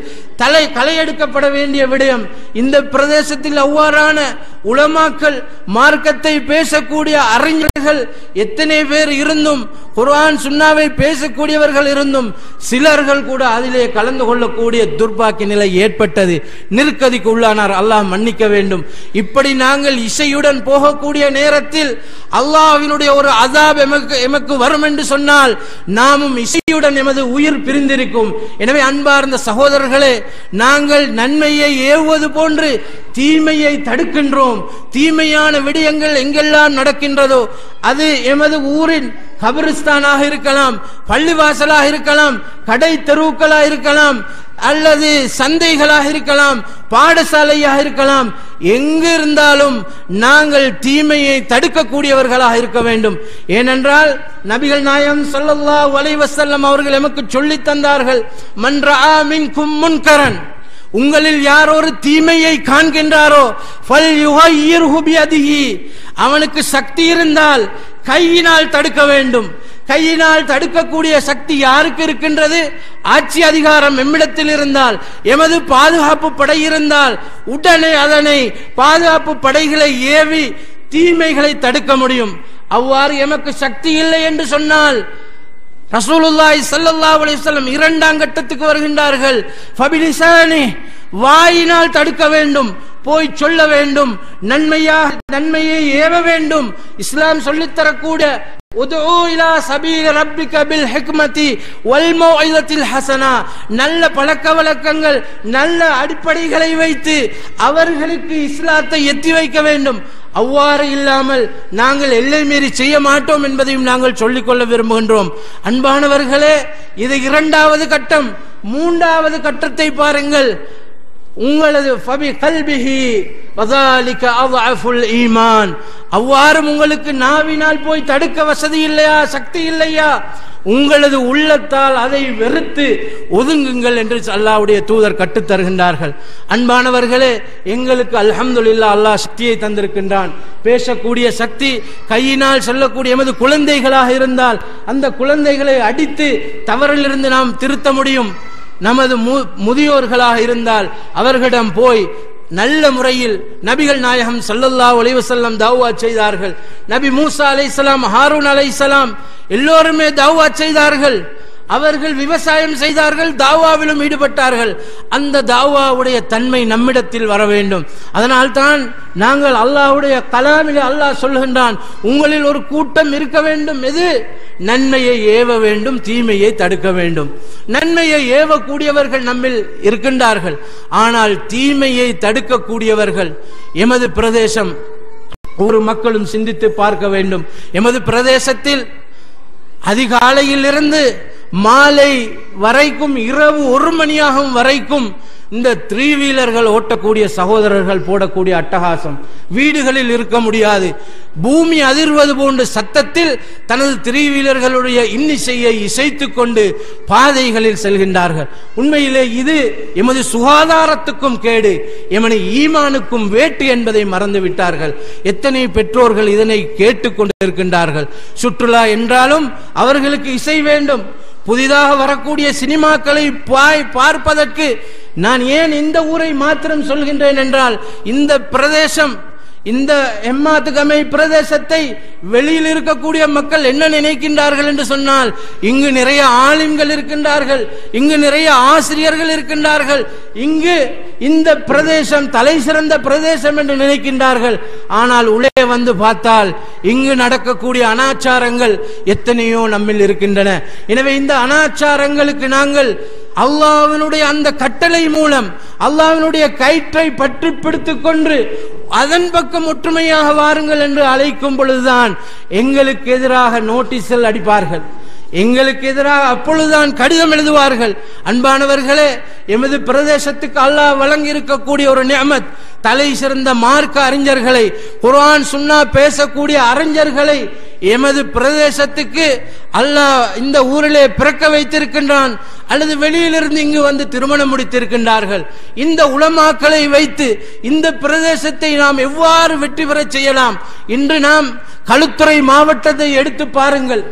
தலை களையெடுக்கப்பட வேண்டிய விடயம் இந்த பிரதேசத்தில் அவ்வாறான உலமாக்கள் மார்க்கத்தை பேசக்கூடிய அறிஞர்கள் எத்தனை பேர் இருந்தும் குர்ஆன் சுன்னாவை பேசக்கூடியவர்கள் இருந்தும் சிலர்கள் கூட அதிலே கலந்து கொள்ளக்கூடிய துர்பாக்கிய நிலை ஏற்பட்டது நிற்கதிக்கு உள்ளானார் அல்லாஹ் மன்னிக்க வேண்டும் இப்படி நாங்கள் இசையுடன் போகக்கூடிய நேரத்தில் அல்லாஹ்வினுடைய ஒரு அதாப் எமக்கு எமக்கு வரும் என்று சொன்னால் நாமும் இசையுடன் எமது உயிர் பிரிந்திருக்கும் எனவே அன்பார்ந்த சகோதரர்களே நாங்கள் நன்மையை ஏவுவது போன்று தீமையை தடுக்கின்றோம் தீமையான விடயங்கள் எங்கெல்லாம் நடக்கின்றதோ அது எமது ஊரின் கபிரிஸ்தானாக இருக்கலாம் பள்ளிவாசலாக இருக்கலாம் கடை தெருவுக்களாக இருக்கலாம் அல்லது சந்தைகளாக இருக்கலாம் பாடசாலையாக இருக்கலாம் எங்கு இருந்தாலும் நாங்கள் தீமையை தடுக்கக்கூடியவர்களாக இருக்க வேண்டும் ஏனென்றால் நபிகள் நாயம் ஸல்லல்லாஹு அலைஹி வஸல்லம் அவர்கள் எமக்கு சொல்லித் தந்தார்கள் மன்றா மின்கும் முன்கரன் உங்களில் யார் ஒரு தீமையை காண்கின்றாரோ ஃபல் யுகையிர்ஹு பியதிஹி அவனுக்கு சக்தி இருந்தால் கையினால் தடுக்க வேண்டும் கையினால் தடுக்கக்கூடிய சக்தி யாருக்கு இருக்கின்றது ஆட்சி அதிகாரம் எம்மிடத்தில் இருந்தால் எமது பாதுகாப்பு படை இருந்தால் உடனே அதனை பாதுகாப்பு படைகளை ஏவி தீமைகளை தடுக்க முடியும் அவ்வாறு எமக்கு சக்தி இல்லை என்று சொன்னால் ரசூலுல்லாஹி ஸல்லல்லாஹு அலைஹி வஸல்லம் இரண்டாம் கட்டத்துக்கு வருகின்றார்கள் ஃபபிலிசானி வாயினால் தடுக்க வேண்டும் போய் சொல்ல வேண்டும் நன்மையாக நன்மையை ஏவ வேண்டும் இஸ்லாம் சொல்லித் தரக்கூடிய உதுஉ இலா சபீல் ரப்பிக பில் ஹிக்மதி வல் மௌஇதத்தில் ஹசனா நல்ல பழக்க வழக்கங்கள் நல்ல அடிப்படைகளை வைத்து அவர்களுக்கு இஸ்லாத்தை எத்தி வைக்க வேண்டும் அவ்வாறு இல்லாமல் நாங்கள் எல்லை மீறி செய்ய மாட்டோம் என்பதையும் நாங்கள் சொல்லிக்கொள்ள விரும்புகின்றோம் அன்பானவர்களே இது இரண்டாவது கட்டம் மூன்றாவது கட்டத்தை பாருங்கள் உங்களது ஃபபி கல்பிஹி வதாலிக அضعஃபுல் ஈமான் அவ்வாறு உங்களுக்கு நாவினால் போய் தடுக்க வசதி இல்லையா சக்தி இல்லையா உங்களது உள்ளத்தால் அதை வெறுத்து ஒதுங்குங்கள் என்று அல்லாஹ்வுடைய தூதர் கற்றுத் தருகின்றார்கள் அன்பானவர்களே எங்களுக்கு அல்ஹம்துலில்லாஹ் அல்லாஹ் சக்தியை தந்திருக்கின்றான் பேசக்கூடிய சக்தி கையினால் சொல்லக்கூடிய எமது குழந்தைகளாக இருந்தால் அந்த குழந்தைகளை அடித்து தவறிலிருந்து நாம் திருத்த முடியும் நமது மு- முதியோர்களாக இருந்தால் அவர்களிடம் போய் நல்ல முறையில் நபிகள் நாயகம் ஸல்லல்லாஹு அலைஹி வஸல்லம் தௌவா செய்தார்கள் நபி மூசா அலைஹிஸ்ஸலாம் ஹாரூன் அலைஹிஸ்ஸலாம் எல்லோருமே தௌவா செய்தார்கள் அவர்கள் விவசாயம் செய்தார்கள் தாவாவிலும் ஈடுபட்டார்கள் அந்த தாவாவுடைய தன்மை நம்மிடத்தில் வர வேண்டும் அதனால் தான் நாங்கள் அல்லாஹ்வுடைய கலாமில் அல்லாஹ் சொல்கின்றான் உங்களில் ஒரு கூட்டம் இருக்க வேண்டும் எது நன்மையை ஏவ வேண்டும் தீமையை தடுக்க வேண்டும் நன்மையை ஏவக்கூடியவர்கள் நம்மில் இருக்கின்றார்கள் ஆனால் தீமையை தடுக்கக்கூடியவர்கள் எமது பிரதேசம் ஒரு மக்களும் சிந்தித்து பார்க்க வேண்டும் எமது பிரதேசத்தில் அதிகாலையில் இருந்து மாலை வரைக்கும் இரவு ஒரு மணியாகும் வரைக்கும் இந்த த்ரீ வீலர்கள் ஓட்டக்கூடிய சகோதரர்கள் போடக்கூடிய அட்டகாசம் வீடுகளில் இருக்க முடியாது பூமி அதிர்வது போன்ற சத்தத்தில் தனது த்ரீ வீலர்களுடைய இன்னிசையை இசைத்துக் கொண்டு பாதைகளில் செல்கின்றார்கள் உண்மையிலே இது எமது சுகாதாரத்துக்கும் கேடு எமது ஈமானுக்கும் வேட்டு என்பதை மறந்து விட்டார்கள் எத்தனை பெற்றோர்கள் இதனை கேட்டுக்கொண்டிருக்கின்றார்கள் சுற்றுலா என்றாலும் அவர்களுக்கு இசை வேண்டும் புதிதாக வரக்கூடிய சினிமாக்களை பாய் பார்ப்பதற்கு நான் ஏன் இந்த ஊரை மாத்திரம் சொல்கின்றேன் என்றால் இந்த பிரதேசம் இந்த எம்மாத்து கமை பிரதேசத்தை வெளியில் இருக்கக்கூடிய மக்கள் என்ன நினைக்கின்றார்கள் என்று சொன்னால் இங்கு நிறைய ஆலிம்கள் இருக்கின்றார்கள் இங்கு நிறைய ஆசிரியர்கள் இருக்கின்றார்கள் இங்கு இந்த பிரதேசம் தலை சிறந்த பிரதேசம் என்று நினைக்கின்றார்கள் ஆனால் உள்ளே வந்து பார்த்தால் இங்கு நடக்கக்கூடிய அனாச்சாரங்கள் எத்தனையோ நம்மில் இருக்கின்றன எனவே இந்த அனாச்சாரங்களுக்கு நாங்கள் அல்லாஹ்வினுடைய அந்த கட்டளை மூலம் அல்லாஹ்வினுடைய கயிற்றை பற்றி பிடித்துக் கொண்டு அதன் பக்கம் ஒற்றுமையாக வாருங்கள் என்று அழைக்கும் பொழுதுதான் எங்களுக்கு எதிராக நோட்டீஸில் அடிப்பார்கள் எங்களுக்கு எதிராக அப்பொழுதுதான் கடிதம் எழுதுவார்கள் அன்பானவர்களே எமது பிரதேசத்துக்கு அல்லாஹ் வழங்கி இருக்கக்கூடிய ஒரு நியமத் தலை சிறந்த மார்க்க அறிஞர்களை குர்ஆன் சுன்னா பேசக்கூடிய அறிஞர்களை எமது பிரதேசத்துக்கு அல்லாஹ் இந்த ஊரிலே பிறக்க வைத்திருக்கின்றான் அல்லது வெளியிலிருந்து இங்கு வந்து திருமணம் முடித்திருக்கின்றார்கள் இந்த உலமாக்களை வைத்து இந்த பிரதேசத்தை நாம் எவ்வாறு வெற்றி பெறச் செய்யலாம் இன்று நாம் களுத்துறை மாவட்டத்தை எடுத்து பாருங்கள்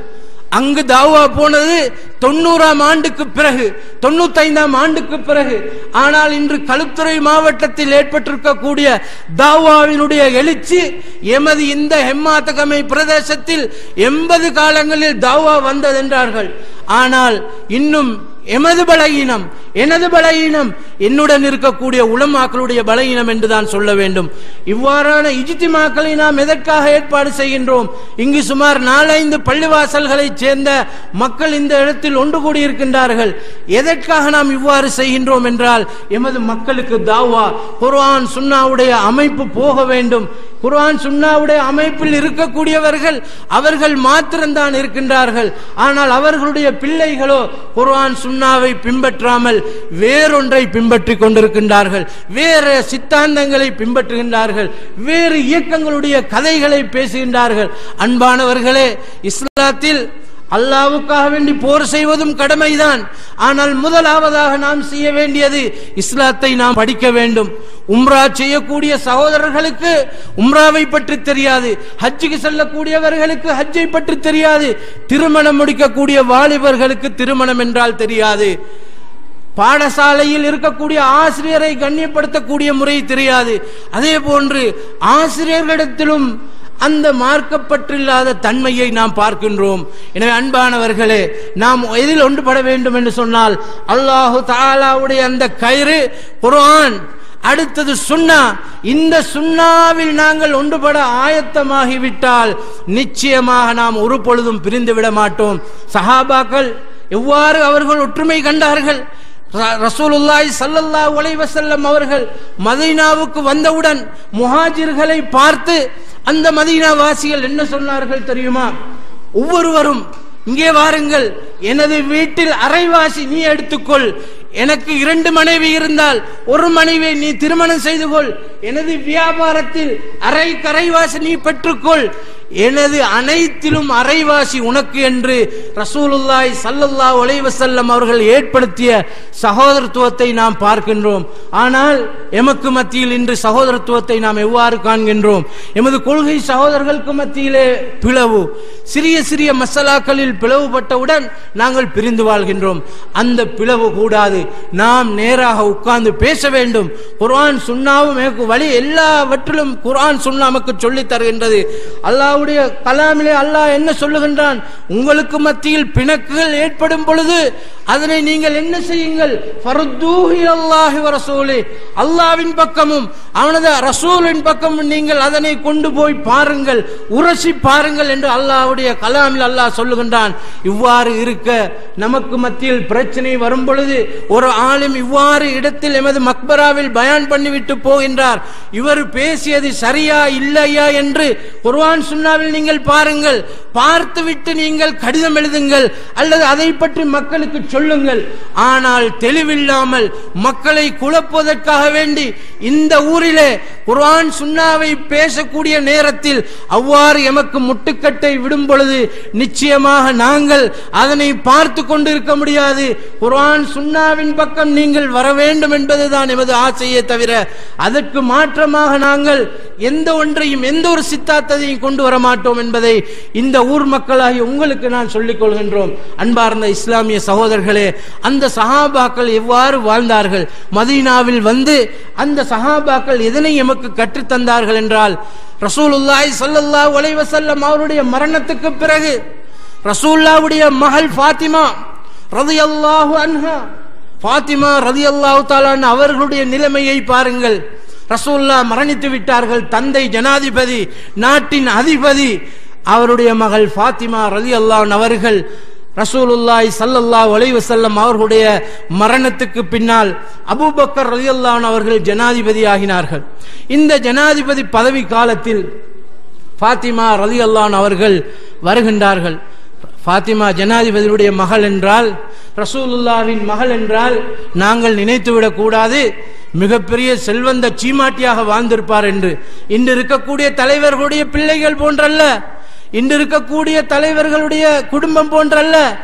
அங்கு தாவா போனது தொண்ணூறாம் ஆண்டுக்கு பிறகு தொண்ணூத்தைந்தாம் ஆண்டுக்கு பிறகு ஆனால் இன்று களுத்துறை மாவட்டத்தில் ஏற்பட்டிருக்கக்கூடிய தாவாவினுடைய எழுச்சி எமது இந்த ஹெம்மாத்தகமை பிரதேசத்தில் எண்பது காலங்களில் தாவா வந்ததென்றார்கள் ஆனால் இன்னும் எமது பலகீனம் எனது பலகீனம் என்னுடன் இருக்கக்கூடிய உலமாக்களுடைய பலகீனம் என்றுதான் சொல்ல வேண்டும் இவ்வாறான இஜித்திமாக்களை நாம் எதற்காக ஏற்பாடு செய்கின்றோம் இங்கு சுமார் நாலைந்து பள்ளிவாசல்களைச் சேர்ந்த மக்கள் இந்த இடத்தில் ஒன்று கூடியிருக்கின்றார்கள் எதற்காக நாம் இவ்வாறு செய்கின்றோம் என்றால் எமது மக்களுக்கு தாவா குர்ஆன் சுன்னாவுடைய அமைப்பு போக வேண்டும் குர்ஆன் சுன்னாவுடைய அமைப்பில் இருக்கக்கூடியவர்கள் அவர்கள் மாத்திரம்தான் இருக்கின்றார்கள் ஆனால் அவர்களுடைய பிள்ளைகளோ குர்ஆன் சுன்னாவை பின்பற்றாமல் வேறொன்றை பின்பற்றிக் கொண்டிருக்கின்றார்கள் வேறு சித்தாந்தங்களை பின்பற்றுகின்றார்கள் வேறு இயக்கங்களுடைய கதைகளை பேசுகின்றார்கள் அன்பானவர்களே இஸ்லாத்தில் அல்லாவுக்காக வேண்டி போர் செய்வதும் கடமைதான் ஆனால் முதலாவதாக நாம் செய்ய வேண்டியது இஸ்லாத்தை நாம் படிக்க வேண்டும் உம்ரா செய்யக்கூடிய சகோதரர்களுக்கு உம்ராவை பற்றி தெரியாது ஹஜ்ஜுக்கு செல்லக்கூடியவர்களுக்கு ஹஜ்ஜை பற்றி தெரியாது திருமணம் முடிக்கக்கூடிய வாலிபர்களுக்கு திருமணம் என்றால் தெரியாது பாடசாலையில் இருக்கக்கூடிய ஆசிரியரை கண்ணியப்படுத்தக்கூடிய முறை தெரியாது அதே போன்று ஆசிரியர்களிடத்திலும் அந்த மார்க்கப்பற்றில்லாத தன்மையை நாம் பார்க்கின்றோம் எனவே அன்பானவர்களே நாம் எதில் ஒன்றுபட வேண்டும் என்று சொன்னால் அல்லாஹு தாலாவுடைய அந்த கயிறு குர்ஆன் அடுத்தது சுன்னா இந்த சுன்னாவில் நாங்கள் ஒன்றுபட ஆயத்தமாகிவிட்டால் நிச்சயமாக நாம் ஒரு பொழுதும் பிரிந்து விட மாட்டோம் சஹாபாக்கள் எவ்வாறு அவர்கள் ஒற்றுமை கண்டார்கள் ர- ரசூலுல்லாஹி ஸல்லல்லாஹு அலைஹி வஸல்லம் அவர்கள் மதீனாவுக்கு வந்தவுடன் முஹாஜிர்களை பார்த்து அந்த மதீனா வாசிகள் என்ன சொன்னார்கள் தெரியுமா ஒவ்வொருவரும் இங்கே வாருங்கள் எனது வீட்டில் அரைவாசி நீ எடுத்துக்கொள் எனக்கு இரண்டு மனைவி இருந்தால் ஒரு மனைவியை நீ திருமணம் செய்து கொள் எனது வியாபாரத்தில் அரை கரைவாசி நீ பெற்றுக்கொள் எனது அனைத்திலும் அரைவாசி உனக்கு என்று ரசூலுல்லாய் சல்லல்லாஹு அலைஹி வஸல்லம் அவர்கள் ஏற்படுத்திய சகோதரத்துவத்தை நாம் பார்க்கின்றோம் ஆனால் எமக்கு மத்தியில் இன்று சகோதரத்துவத்தை நாம் எவ்வாறு காண்கின்றோம் எமது கொள்கை சகோதரர்களுக்கு மத்தியிலே பிளவு சிறிய சிறிய மசாலாக்களில் பிளவுபட்டவுடன் நாங்கள் பிரிந்து வாழ்கின்றோம் அந்த பிளவு கூடாது நாம் நேராக உட்கார்ந்து பேச வேண்டும் குர்ஆன் சுன்னாவும் எனக்கு வழி எல்லாவற்றிலும் குர்ஆன் சுன்னா நமக்கு சொல்லித் தருகின்றது அல்லாஹ்வுடைய கலாமிலே அல்லாஹ் என்ன சொல்லுகின்றான் உங்களுக்கு மத்தியில் பிணக்குகள் ஏற்படும் பொழுது அதனை நீங்கள் என்ன செய்யுங்கள் ஃபருத்தூஹு இலல்லாஹி வ ரசூலி அல்லாஹ்வின் பக்கமும் அவனது ரசூலின் பக்கமும் நீங்கள் அதனை கொண்டு போய் பாருங்கள் உரசி பாருங்கள் என்று அல்லாஹ்வுடைய கலாமில் அல்லாஹ் சொல்லுகின்றான் இவ்வாறு இருக்க நமக்கு மத்தியில் பிரச்சனை வரும் பொழுது ஒரு ஆளும் இவ்வாறு இடத்தில் எமது மக்பராவில் பயான் பண்ணிவிட்டு போகின்றார் இவர் பேசியது சரியா இல்லையா என்று குர்ஆன் சுன்னாவில் நீங்கள் பாருங்கள் பார்த்துவிட்டு நீங்கள் கடிதம் எழுதுங்கள் அல்லது அதை பற்றி மக்களுக்கு சொல்லுங்கள் ஆனால் தெளிவில்லாமல் மக்களை குழப்புவதற்காக வேண்டி இந்த ஊரிலே குர்ஆன் சுன்னாவை பேசக்கூடிய நேரத்தில் அவ்வாறு எமக்கு முட்டுக்கட்டை விடும் பொழுது நிச்சயமாக நாங்கள் அதனை பார்த்து கொண்டிருக்க முடியாது குர்ஆன் சுன்னாவின் பக்கம் நீங்கள் வர வேண்டும் என்பதுதான் எமது ஆசையே தவிர அதற்கு மாற்றமாக நாங்கள் எந்த ஒன்றையும் எந்த ஒரு சித்தாந்தத்தையும் கொண்டு வர மாட்டோம் என்பதை இந்த ஊர் மக்களாகி உங்களுக்கு நான் சொல்லிக் கொள்கின்றோம் அன்பார்ந்த இஸ்லாமிய சகோதரர்களே அந்த சஹாபாக்கள் எவ்வாறு வாழ்ந்தார்கள் மதீனாவில் வந்து அந்த சஹாபாக்கள் எதனை எமக்கு கற்றுத் தந்தார்கள் என்றால் ரசூலுல்லாஹி ஸல்லல்லாஹு அலைஹி வஸல்லம் அவருடைய மரணத்துக்கு பிறகு ரசூல்லாவுடைய மகள் ஃபாத்திமா ரலியல்லாஹு அன்ஹா ஃபாத்திமா ரலியல்லாஹு தஆலா அன்ஹா அவர்களுடைய நிலைமையை பாருங்கள் ரசூல்லா மரணித்து விட்டார்கள் தந்தை ஜனாதிபதி நாட்டின் அதிபதி அவருடைய மகள் ஃபாத்திமா ரலியல்லாஹு அவர்கள் ரசூலுல்லாஹி ஸல்லல்லாஹு அலைஹி வஸல்லம் அவர்களுடைய மரணத்துக்கு பின்னால் அபூபக்கர் ரலியல்லாஹு அவர்கள் ஜனாதிபதி ஆகினார்கள் இந்த ஜனாதிபதி பதவி காலத்தில் ஃபாத்திமா ரலியல்லாஹு அவர்கள் வருகின்றார்கள் ஃபாத்திமா ஜனாதிபதியுடைய மகள் என்றால் ரசூலுல்லாவின் மகள் என்றால் நாங்கள் நினைத்துவிடக் கூடாது மிகப்பெரிய செல்வந்த சீமாட்டியாக வாழ்ந்திருப்பார் என்று இன்று இருக்கக்கூடிய தலைவர்களுடைய பிள்ளைகள் போன்றல்ல இன்று இருக்கக்கூடிய தலைவர்களுடைய குடும்பம் போன்றல்ல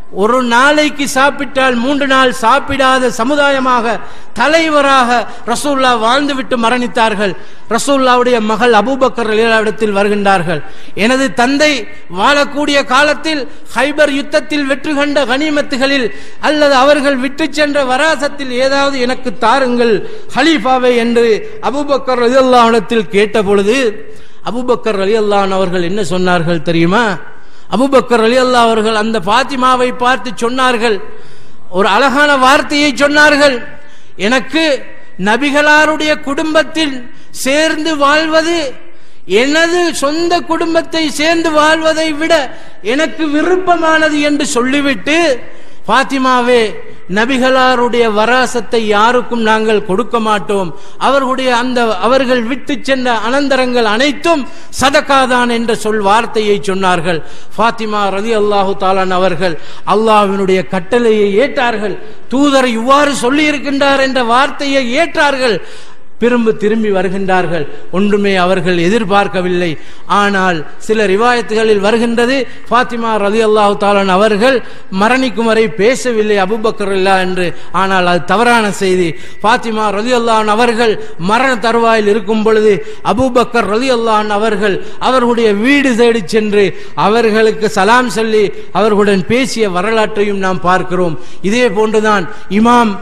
ஒரு நாளைக்கு சாப்பிட்டால் மூன்று நாள் சாப்பிடாத சமுதாயமாக தலைவராக ரசூல்லா வாழ்ந்துவிட்டு மரணித்தார்கள் ரசூல்லாவுடைய மகள் அபூபக்கர் இடத்தில் வருகின்றார்கள் எனது தந்தை வாழக்கூடிய காலத்தில் ஹைபர் யுத்தத்தில் வெற்றி கண்ட கனிமத்துகளில் அல்லது அவர்கள் விட்டு சென்ற வராசத்தில் ஏதாவது எனக்கு தாருங்கள் ஹலீஃபாவை என்று அபூபக்கர் ரலியல்லாஹுவிடத்தில் கேட்ட பொழுது அபூபக்கர் ரலியல்லான் அவர்கள் என்ன சொன்னார்கள் தெரியுமா அபூபக்கர் ரலியல்லாஹு அவர்கள் அந்த பாத்திமாவை பார்த்து சொன்னார்கள் ஒரு அழகான வார்த்தையை சொன்னார்கள் எனக்கு நபிகளாருடைய குடும்பத்தில் சேர்ந்து வாழ்வது எனது சொந்த குடும்பத்தை சேர்ந்து வாழ்வதை விட எனக்கு விருப்பமானது என்று சொல்லிவிட்டு பாத்திமாவே நபிகளாருடைய வராசத்தை யாருக்கும் நாங்கள் கொடுக்க மாட்டோம் அவர்களுடைய அந்த அவர்கள் விட்டு சென்ற அனந்தரங்கள் அனைத்தும் சதக்காதான் என்ற சொல் வார்த்தையை சொன்னார்கள் ஃபாத்திமா ரதி அல்லாஹு தாலான் அவர்கள் அல்லாஹ்வினுடைய கட்டளையை ஏற்றார்கள் தூதர் இவ்வாறு சொல்லி இருக்கின்றார் என்ற வார்த்தையை ஏற்றார்கள் திரும்ப திரும்பி வருகின்றார்கள் ஒன்றுமே அவர்கள் எதிர்பார்க்கவில்லை ஆனால் சில ரிவாயத்துகளில் வருகின்றது ஃபாத்திமா ரதி அல்லாஹு தாலான் அவர்கள் மரணிக்கும் வரை பேசவில்லை அபுபக்கர் இல்லா என்று ஆனால் அது தவறான செய்தி ஃபாத்திமா ரதி அல்லான் அவர்கள் மரண தருவாயில் இருக்கும் பொழுது அபூபக்கர் ரதி அல்லான் அவர்கள் அவர்களுடைய வீடு தேடி சென்று அவர்களுக்கு சலாம் சொல்லி அவர்களுடன் பேசிய வரலாற்றையும் நாம் பார்க்கிறோம் இதே போன்றுதான் இமாம்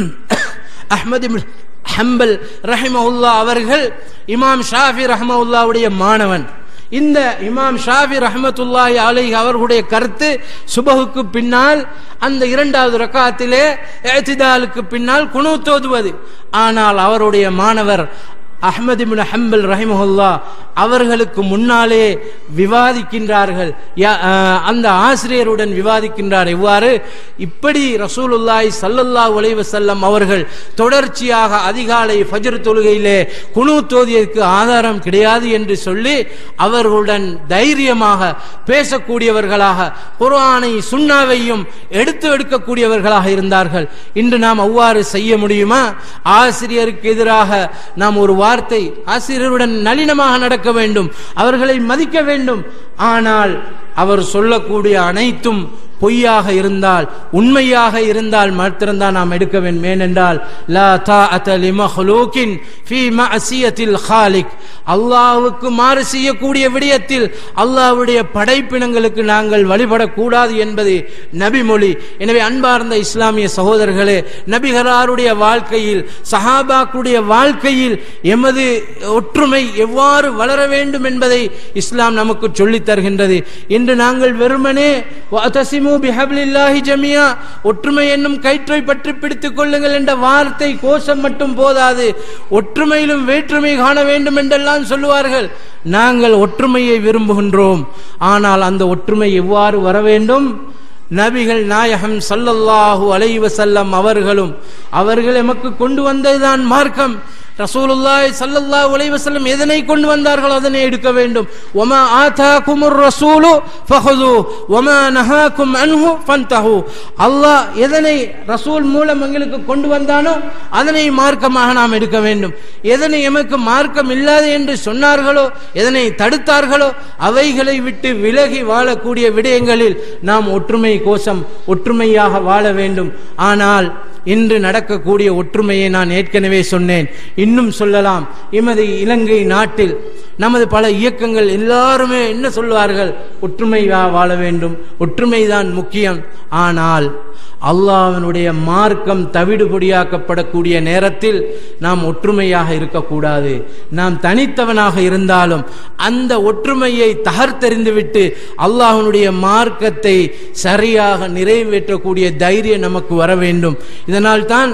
அஹ்மது இப்னு ஹம்பல் ரஹிமவுல்லா அவர்கள் இமாம் ஷாஃபி ரஹமவுல்லாவுடைய மாணவன் இந்த இமாம் ஷாஃபி ரஹமத்துல்லாஹி அலைஹி அவர்களுடைய கருத்து சுபஹுக்கு பின்னால் அந்த இரண்டாவது ரக்காத்திலே ஏத்திதாலுக்கு பின்னால் குணு தோதுவது ஆனால் அவருடைய மாணவர் அஹ்மது இப்னு ஹம்பல் ரஹிமஹுல்லா அவர்களுக்கு முன்னாலே விவாதிக்கின்றார்கள் யா- அஹ், அந்த ஆசிரியருடன் விவாதிக்கின்றார் இவ்வாறு இப்படி ரசூலுல்லாஹி ஸல்லல்லாஹு அலைஹி வஸல்லம் அவர்கள் தொடர்ச்சியாக அதிகாலை ஃபஜ்ர் தொழுகையிலே குனு தோதியதற்கு ஆதாரம் கிடையாது என்று சொல்லி அவர்களுடன் தைரியமாக பேசக்கூடியவர்களாக குர்ஆனை சுன்னாவையும் எடுத்து எடுக்கக்கூடியவர்களாக இருந்தார்கள் இன்று நாம் அவ்வாறு செய்ய முடியுமா ஆசிரியருக்கு எதிராக நாம் ஒரு வார்த்தை ஆசிரியருடன் நளினமாக நடக்க வேண்டும் அவர்களை மதிக்க வேண்டும் ஆனால் அவர் சொல்லக்கூடிய அனைத்தும் பொய்யாக இருந்தால் உண்மையாக இருந்தால் மாத்திரம்தான் நாம் எடுக்க வேண்டும் ஏனென்றால் லா தாஅத லிமஹ்லூகின் ஃபீ மஅசியத்தில் ஹாலிக் அல்லாஹ்வுக்கு மாறு செய்யக்கூடிய விடயத்தில் அல்லாஹ்வுடைய படைப்பினங்களுக்கு நாங்கள் வழிபடக்கூடாது என்பது நபிமொழி எனவே அன்பார்ந்த இஸ்லாமிய சகோதரர்களே நபிகராருடைய வாழ்க்கையில் சஹாபாக்குடைய வாழ்க்கையில் எமது ஒற்றுமை எவ்வாறு வளர வேண்டும் என்பதை இஸ்லாம் நமக்கு சொல்லித் தருகின்றது இன்று நாங்கள் வெறுமனே வஅதஸிமு பிஹப்லில்லாஹி ஜமியா ஒற்றுமை என்னும் கயிற்றை பற்றி பிடித்துக் கொள்ளுங்கள் என்ற வார்த்தை கோஷம் மட்டும் போதாது ஒற்றுமையிலும் வேற்றுமை காண வேண்டும் என்றெல்லாம் சொல்லுவார்கள் நாங்கள் ஒற்றுமையை விரும்புகின்றோம் ஆனால் அந்த ஒற்றுமை எவ்வாறு வர வேண்டும் நபிகள் நாயகம் ஸல்லல்லாஹு அலைஹி வஸல்லம் அவர்களும் அவர்கள் எமக்கு கொண்டு வந்ததுதான் மார்க்கம் ரசூலுல்லாஹி ஸல்லல்லாஹு அலைஹி வஸல்லம் எதனை கொண்டு வந்தார்களோ அதனை எடுக்க வேண்டும் வமா ஆதாகுமுர் ரசூலு ஃபஹுது வமா நஹாகும் அன்ஹு ஃபன்தஹு அல்லாஹ் எதனை ரசூல் மூலம் எங்களுக்கு கொண்டு வந்தானோ அதனை மார்க்கமாக நாம் எடுக்க வேண்டும் எதனை எமக்கு மார்க்கம் இல்லாது என்று சொன்னார்களோ எதனை தடுத்தார்களோ அவைகளை விட்டு விலகி வாழக்கூடிய விடயங்களில் நாம் ஒற்றுமை கோஷம் ஒற்றுமையாக வாழ வேண்டும் ஆனால் இன்று நடக்கக்கூடிய ஒற்றுமையை நான் ஏற்கனவே சொன்னேன் இன்னும் சொல்லலாம் எமது இலங்கை நாட்டில் நமது பல இயக்கங்கள் எல்லாருமே என்ன சொல்வார்கள் ஒற்றுமை வா- வாழ வேண்டும் ஒற்றுமைதான் முக்கியம் ஆனால் அல்லாஹ்வினுடைய மார்க்கம் தவிடுபொடியாக்கப்படக்கூடிய நேரத்தில் நாம் ஒற்றுமையாக இருக்கக்கூடாது நாம் தனித்தவனாக இருந்தாலும் அந்த ஒற்றுமையை தகர்த்தெறிந்துவிட்டு அல்லாஹ்வினுடைய மார்க்கத்தை சரியாக நிறைவேற்றக்கூடிய தைரியம் நமக்கு வர வேண்டும் இதனால் தான்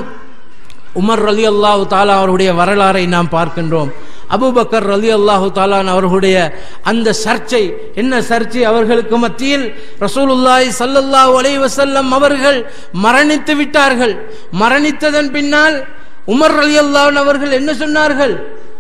உமர் ரலி அல்லாஹு தாலா அவருடைய வரலாறை நாம் பார்க்கின்றோம் அபூபக்கர் ரலி அல்லாஹு தாலான் அவர்களுடைய அந்த சர்ச்சை என்ன சர்ச்சை அவர்களுக்கு மத்தியில் ரசூலுல்லாஹி ஸல்லல்லாஹு அலைஹி வஸல்லம் அவர்கள் மரணித்து விட்டார்கள் மரணித்ததன் பின்னால் உமர் ரலி அல்லாஹ் அவர்கள் என்ன சொன்னார்கள்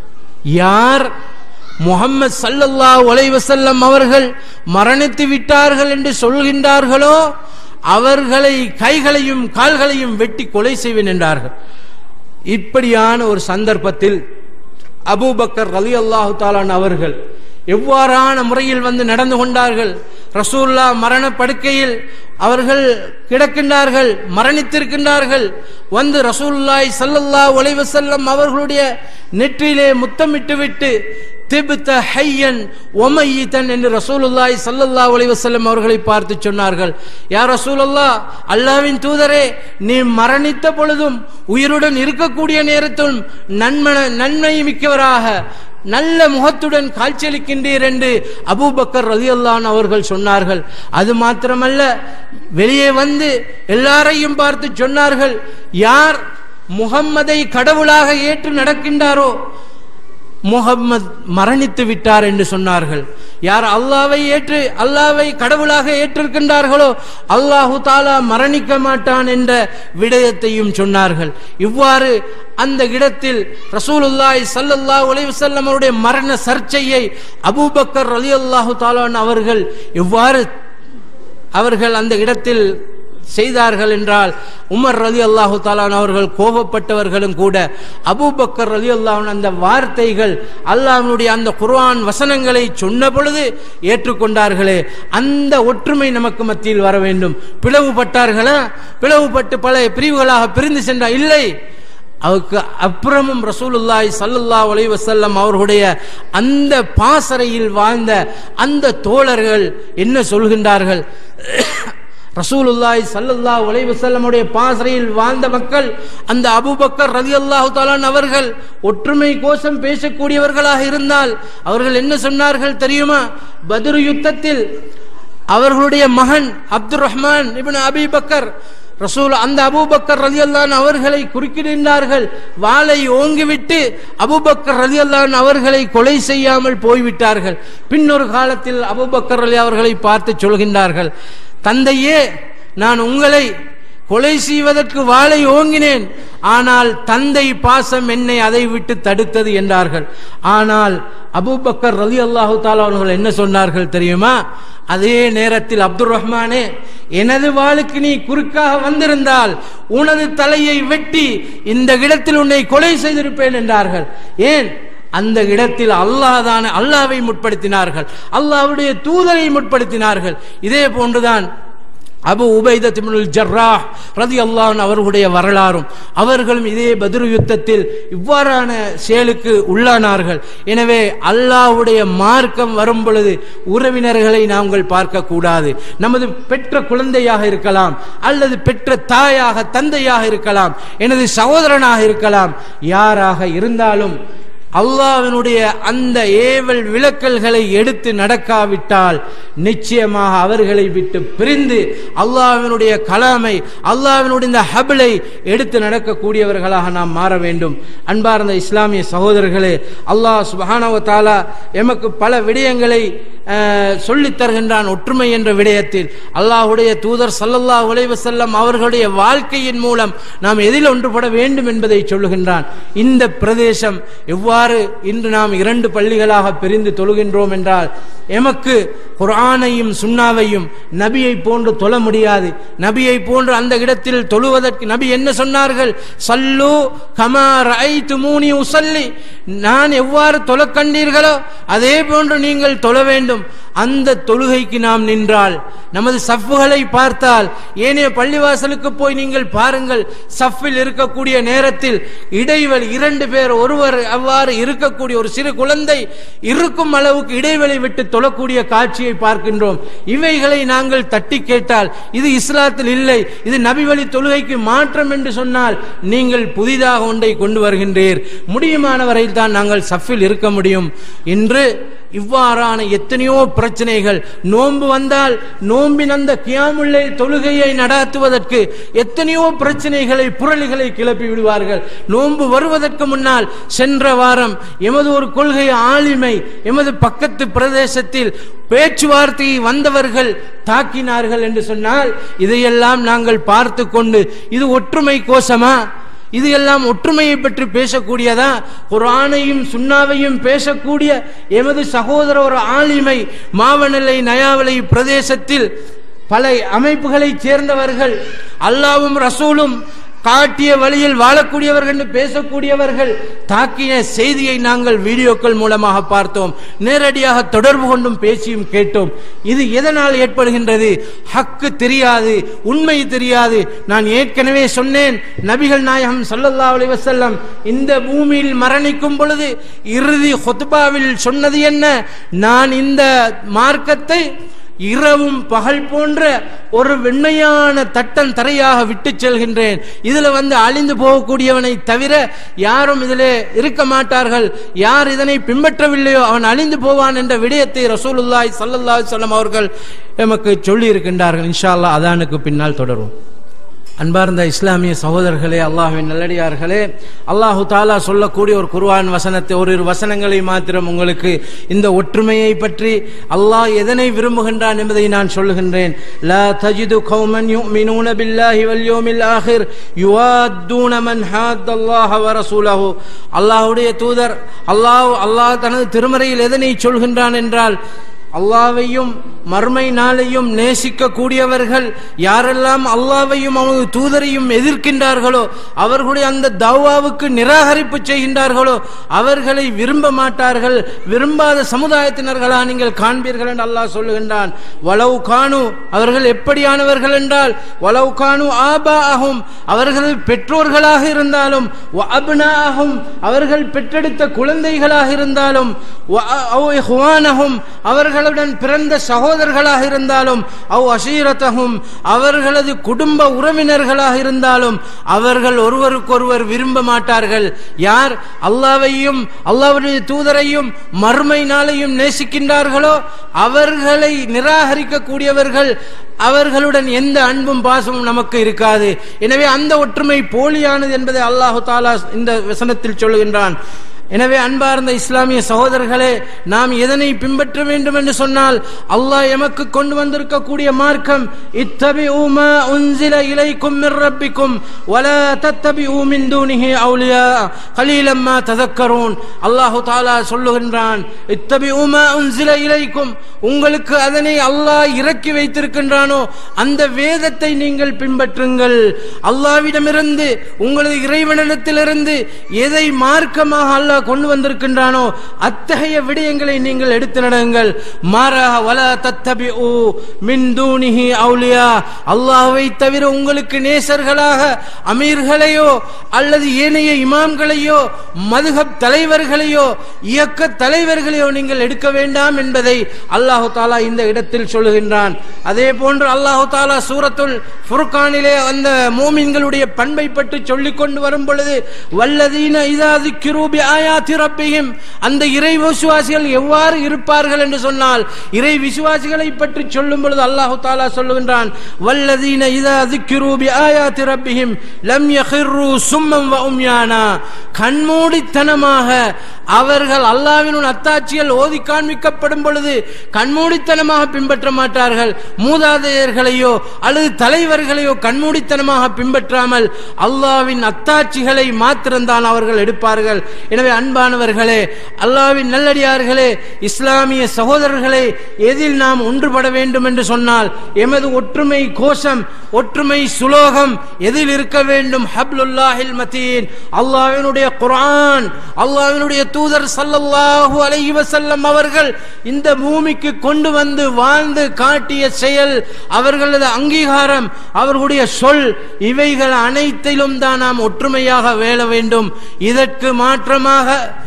யார் முகம்மது சல்லல்லாஹு அலைஹி வஸல்லம் அவர்கள் மரணித்து விட்டார்கள் என்று சொல்கின்றார்களோ அவர்களை கைகளையும் கால்களையும் வெட்டி கொலை செய்வேன் என்றார்கள் இப்படியான ஒரு சந்தர்ப்பத்தில் அபூபக்கர் ரலி அல்லாஹு தாலான் அவர்கள் எவ்வாறான முறையில் வந்து நடந்து கொண்டார்கள் ரசூல்லா மரண படுக்கையில் அவர்கள் கிடக்கின்றார்கள் மரணித்திருக்கின்றார்கள் வந்து ரசூலுல்லாய் ஸல்லல்லாஹு அலைஹி வஸல்லம் அவர்களுடைய நெற்றியிலே முத்தமிட்டு விட்டு திபுத்த ஹையன் ஒமையித்தன் என்று ரசூலுல்லாய் ஸல்லல்லாஹு அலைஹி வஸல்லம் அவர்களை பார்த்து சொன்னார்கள் யா ரசூலுல்லாஹ் அல்லாஹ்வின் தூதரே நீ மரணித்த பொழுதும் உயிருடன் இருக்கக்கூடிய நேரத்திலும் நன்மன நன்மை மிக்கவராக நல்ல முகத்துடன் காட்சியளிக்கின்றீர் என்று அபூபக்கர் ரலியல்லான் அவர்கள் சொன்னார்கள் அது மாத்திரமல்ல வெளியே வந்து எல்லாரையும் பார்த்து சொன்னார்கள் யார் முகம்மதை கடவுளாக ஏற்று நடக்கின்றாரோ முகம்மது மரணித்து விட்டார் என்று சொன்னார்கள் யார் அல்லாவை ஏற்று அல்லாவை கடவுளாக ஏற்றிருக்கின்றார்களோ அல்லாஹு தாலா மரணிக்க மாட்டான் என்ற விடயத்தையும் சொன்னார்கள் இவ்வாறு அந்த இடத்தில் ரசூலுல்லாய் ஸல்லல்லாஹு அலைஹி வஸல்லம் அவருடைய மரண சர்ச்சையை அபூபக்கர் ரலியல்லாஹு தாலான் அவர்கள் எவ்வாறு அவர்கள் அந்த இடத்தில் செய்தார்கள் என்றால் உமர் ரலி அல்லாஹு தாலான் அவர்கள் கோபப்பட்டவர்களும் கூட அபூபக்கர் ரலி அல்லாஹன் அந்த வார்த்தைகள் அல்லாஹ்வுடைய அந்த குர்ஆன் வசனங்களை சொன்ன பொழுது ஏற்றுக்கொண்டார்களே அந்த ஒற்றுமை நமக்கு மத்தியில் வர வேண்டும் பிளவுபட்டார்களா பிளவுபட்டு பல பிரிவுகளாக பிரிந்து சென்றார் இல்லை அவருக்கு அப்புறமும் ரசூலுல்லாய் சல்லல்லாஹு அலைஹி வஸல்லம் அவர்களுடைய அந்த பாசறையில் வாழ்ந்த அந்த தோழர்கள் என்ன சொல்கின்றார்கள் ரசூலுல்லாய் சல்லல்லாஹு அலைஹி வஸல்லமுடைய பாசறையில் வாழ்ந்த மக்கள் அந்த அபூபக்கர் ரலியல்லாஹு தஆலான் அவர்கள் ஒற்றுமை கோஷம் பேசக்கூடியவர்களாக இருந்தால் அவர்கள் என்ன சொன்னார்கள் தெரியுமா பத்ரு யுத்தத்தில் அவர்களுடைய மகன் அப்துர் ரஹ்மான் இப்னு அபி பக்கர் ரசூல் அந்த அபூபக்கர் ரலியல்லான் அவர்களை குறுக்கிடுகின்றார்கள் வாளை ஓங்கிவிட்டு அபூபக்கர் ரலியல்லான் அவர்களை கொலை செய்யாமல் போய்விட்டார்கள் பின்னொரு காலத்தில் அபூபக்கர் ரலி அவர்களை பார்த்து சொல்கின்றார்கள் தந்தையே நான் உங்களை கொலை செய்வதற்கு வாளை ஓங்கினேன் ஆனால் தந்தை பாசம் என்னை அதை விட்டு தடுத்தது என்றார்கள் ஆனால் அபூபக்கர் ரலி அல்லாஹு தாலா அவர்கள் என்ன சொன்னார்கள் தெரியுமா அதே நேரத்தில் அப்துல் ரஹ்மானே எனது வாளுக்கு நீ குறுக்காக வந்திருந்தால் உனது தலையை வெட்டி இந்த இடத்தில் உன்னை கொலை செய்திருப்பேன் என்றார்கள் ஏன் அந்த இடத்தில் அல்லாஹ் தான் அல்லாவை முற்படுத்தினார்கள் அல்லாஹ்வுடைய தூதரை முற்படுத்தினார்கள் இதே போன்றுதான் அபு உபைத திமுல் ஜர்ராஹ் ரதி அல்லாஹ் அவர்களுடைய வரலாறும் அவர்களும் இதே பத்ரு யுத்தத்தில் இவ்வாறான செயலுக்கு உள்ளானார்கள் எனவே அல்லாஹ்வுடைய மார்க்கம் வரும் பொழுது உறவினர்களை நாங்கள் பார்க்க கூடாது நமது பெற்ற குழந்தையாக இருக்கலாம் அல்லது பெற்ற தாயாக தந்தையாக இருக்கலாம் எனது சகோதரனாக இருக்கலாம் யாராக இருந்தாலும் அல்லாவினுடைய அந்த ஏவல் விளக்கல்களை எடுத்து நடக்காவிட்டால் நிச்சயமாக அவர்களை விட்டு பிரிந்து அல்லாவினுடைய கலாமை அல்லாவினுடைய இந்த ஹபிளை எடுத்து நடக்கக்கூடியவர்களாக நாம் மாற வேண்டும் அன்பார்ந்த இஸ்லாமிய சகோதரர்களே அல்லாஹ் சுபஹானவ தாலா எமக்கு பல விடயங்களை அஹ், சொல்லித் தருகின்றான் ஒற்றுமை என்ற விடயத்தில் அல்லாஹுடைய தூதர் சல்லல்லாஹு அலைஹி வஸல்லம் அவர்களுடைய வாழ்க்கையின் மூலம் நாம் எதில் ஒன்றுபட வேண்டும் என்பதை சொல்லுகின்றான் இந்த பிரதேசம் எவ்வாறு இன்று நாம் இரண்டு பள்ளிகளாக பிரிந்து தொழுகின்றோம் என்றால் எமக்கு குர்ஆனையும் சுன்னாவையும் நபியை போன்று தொழ முடியாது நபியை போன்று அந்த இடத்தில் தொழுவதற்கு நபி என்ன சொன்னார்கள் சல்லு கமா ரஐத்துமூனி உசல்லி நான் எவ்வாறு தொழ கண்டீர்களோ அதே போன்று நீங்கள் தொழ வேண்டும் அந்த தொழுகைக்கு நாம் நின்றால் நமது சஃப்புகளை பார்த்தால் ஏனைய பள்ளிவாசலுக்கு போய் நீங்கள் பாருங்கள் சஃப்பில் இருக்கக்கூடிய நேரத்தில் இடைவெளி இரண்டு பேர் ஒருவர் அவ்வாறு இருக்கக்கூடிய ஒரு சிறு குழந்தை இருக்கும் அளவுக்கு இடைவெளி விட்டு தொழக்கூடிய காட்சியை பார்க்கின்றோம் இவைகளை நாங்கள் தட்டி கேட்டால் இது இஸ்லாத்தில் இல்லை இது நபி வழி தொழுகைக்கு மாற்றம் என்று சொன்னால் நீங்கள் புதிதாக ஒன்றை கொண்டு வருகின்றீர் முடியுமான வரையில் தான் நாங்கள் சஃப்பில் இருக்க முடியும் என்று இவ்வாறான எத்தனையோ பிரச்சனைகள் நோன்பு வந்தால் நோம்பின் அந்த கியாமுல்லை தொழுகையை நடாத்துவதற்கு எத்தனையோ பிரச்சனைகளை புரளிகளை கிளப்பி விடுவார்கள் நோன்பு வருவதற்கு முன்னால் சென்ற வாரம் எமது ஒரு கொள்கை ஆளுமை எமது பக்கத்து பிரதேசத்தில் பேச்சுவார்த்தையை வந்தவர்கள் தாக்கினார்கள் என்று சொன்னால் இதையெல்லாம் நாங்கள் பார்த்து கொண்டு இது ஒற்றுமை கோஷமா இது எல்லாம் ஒற்றுமையை பற்றி பேசக்கூடியதா குர்ஆனையும் சுன்னாவையும் பேசக்கூடிய எமது சகோதர ஒரு ஆலிமை மாவனல்லை நயாவலை பிரதேசத்தில் பல அமைப்புகளைச் சேர்ந்தவர்கள் அல்லாவும் ரசூலும் காட்டிய வழியில் வாழக்கூடியவர்கள் என்று பேசக்கூடியவர்கள் தாக்கிய செய்தியை நாங்கள் வீடியோக்கள் மூலமாக பார்த்தோம் நேரடியாக தொடர்பு கொண்டும் பேசியும் கேட்டோம் இது எதனால் ஏற்படுகின்றது ஹக்கு தெரியாது உண்மை தெரியாது நான் ஏற்கனவே சொன்னேன் நபிகள் நாயகம் ஸல்லல்லாஹு அலைஹி வஸல்லம் இந்த பூமியில் மரணிக்கும் பொழுது இறுதி ஹுத்பாவில் சொன்னது என்ன நான் இந்த மார்க்கத்தை இரவும் பகல் போன்ற ஒரு வெண்மையான தட்டன் தரையாக விட்டு செல்கின்றேன் இதுல வந்து அழிந்து போகக்கூடியவனை தவிர யாரும் இதிலே இருக்க மாட்டார்கள் யார் இதனை பின்பற்றவில்லையோ அவன் அழிந்து போவான் என்ற விடயத்தை ரசூலுல்லாஹி ஸல்லல்லாஹு அலைஹி வஸல்லம் அவர்கள் எமக்கு சொல்லி இருக்கின்றார்கள் இன்ஷா அல்லாஹ் அதானுக்கு பின்னால் தொடரும் அன்பார்ந்த இஸ்லாமிய சகோதரர்களே அல்லாஹ்வின் நல்லடியார்களே அல்லாஹு தாலா சொல்லக்கூடிய ஒரு குர்ஆன் வசனத்தை ஓரிரு வசனங்களை மாத்திரம் உங்களுக்கு இந்த ஒற்றுமையை பற்றி அல்லாஹ் எதனை விரும்புகின்றான் என்பதை நான் சொல்லுகின்றேன் லா தஜிது கௌமன் யுமினூன பில்லாஹி வல் யௌமில் ஆகிர் யுவாத்தூன மன் ஹாத்தல்லாஹ வ ரசூலஹு அல்லாஹ்வுடைய தூதர் அல்லாஹ் அல்லாஹ் தனது திருமறையில் எதனை சொல்கின்றான் என்றால் அல்லாவையும் மர்மை நாளையும் நேசிக்க கூடியவர்கள் யாரெல்லாம் அல்லாவையும் அவனது தூதரையும் எதிர்க்கின்றார்களோ அவர்களுடைய அந்த தௌவாவுக்கு நிராகரிப்பு செய்கின்றார்களோ அவர்களை விரும்ப மாட்டார்கள் விரும்பாத சமுதாயத்தினர்களா நீங்கள் காண்பீர்கள் என்று அல்லாஹ் சொல்லுகின்றான் வலவு காணு அவர்கள் எப்படியானவர்கள் என்றால் வலவு காணு ஆபா ஆகும் அவர்கள் பெற்றோர்களாக இருந்தாலும் வ அப்னாஅஹும் அவர்கள் பெற்றெடுத்த குழந்தைகளாக இருந்தாலும் வ அ- அவ் இஹ்வானஹும் அவர்களுடன் பிறந்த சகோதரர்களாக இருந்தாலும் அவ் அஷீரத்தகும் அவர்களது குடும்ப உறவினர்களாக இருந்தாலும் அவர்கள் ஒருவருக்கொருவர் விரும்ப மாட்டார்கள் யார் அல்லாவையும் அல்லாவுடைய தூதரையும் மறுமை நாளையும் நேசிக்கின்றார்களோ அவர்களை நிராகரிக்க கூடியவர்கள் அவர்களுடன் எந்த அன்பும் பாசமும் நமக்கு இருக்காது எனவே அந்த ஒற்றுமை போலியானது என்பதை அல்லாஹு தாலா இந்த வசனத்தில் சொல்லுகின்றான் எனவே அன்பார்ந்த இஸ்லாமிய சகோதரர்களே நாம் எதனை பின்பற்ற வேண்டும் என்று சொன்னால் அல்லாஹ் எமக்கு கொண்டு வந்திருக்கக்கூடிய மார்க்கம் இத்தபி ஊமா உன்சில இலைக்கும் மிர் ரப்பிக்கும் வல தத்தபி ஊமின் தூனிஹி அவுலியா கலீலம்மா ததக்கரூன் அல்லாஹு தாலா சொல்லுகின்றான் இத்தபி ஊமா உன்சில இலைக்கும் உங்களுக்கு அதனை அல்லாஹ் இறக்கி வைத்திருக்கின்றானோ அந்த வேதத்தை நீங்கள் பின்பற்றுங்கள் அல்லாவிடமிருந்து உங்களது இறைவனிடத்திலிருந்து எதை மார்க்கமாக அல்லாஹ் கொண்டு வந்திருக்கின்றானோ அத்தகைய விடயங்களை நீங்கள் எடுத்து நடங்கள் மாறாக வல தத்தபி ஊ மின் தூணிஹி அவுலியா அல்லாஹ்வை தவிர உங்களுக்கு நேசர்களாக அமீர்களையோ அல்லது ஏனைய இமாம்களையோ மதுகப் தலைவர்களையோ இயக்க தலைவர்களையோ நீங்கள் எடுக்க வேண்டாம் என்பதை அல்லாஹு தாலா இந்த இடத்தில் சொல்லுகின்றான் அதே போன்று அல்லாஹு தாலா சூரத்துல் ஃபுர்கானிலே அந்த மூமின்களுடைய பண்பை பற்றி சொல்லிக் கொண்டு வரும் பொழுது வல்லதீன இதாது கிரூபி ஆயாத்தி ரப்பியும் அந்த இறை விசுவாசிகள் எவ்வாறு இருப்பார்கள் என்று சொன்னால் இறை விசுவாசிகளை பற்றி சொல்லும் பொழுது அல்லாஹு தாலா சொல்லுகின்றான் வல்லதீன இதாது கிரூபி ஆயாத்தி ரப்பியும் லம் யஹிர்ரு சும்மம் வ உம்யானா கண்மூடித்தனமாக அவர்கள் அல்லாவின் அத்தாட்சிகள் ஓதி காண்பிக்கப்படும் பொழுது கண்மூடித்தனமாக பின்பற்ற மாட்டார்கள் மூதாதையர்களையோ அல்லது தலைவர்களையோ கண்மூடித்தனமாக பின்பற்றாமல் அல்லாவின் அத்தாட்சிகளை மாத்திரம்தான் அவர்கள் எடுப்பார்கள் எனவே அன்பானவர்களே அல்லாவின் நல்லடியார்களே இஸ்லாமிய சகோதரர்களே எதில் நாம் ஒன்றுபட வேண்டும் என்று சொன்னால் எமது ஒற்றுமை கோஷம் ஒற்றுமை சுலோகம் எதில் இருக்க வேண்டும் ஹப்லுல்லாஹில் மதீன் அல்லாஹ்வினுடைய குர்ஆன் அல்லாஹ்வினுடைய தூதர் ஸல்லல்லாஹு அலைஹி வஸல்லம் அவர்கள் இந்த பூமிக்கு கொண்டு வந்து வாழ்ந்து காட்டிய செயல் அவர்களது அங்கீகாரம் அவர்களுடைய சொல் இவைகள் அனைத்திலும் தான் நாம் ஒற்றுமையாக வேல வேண்டும் இதற்கு மாற்றமாக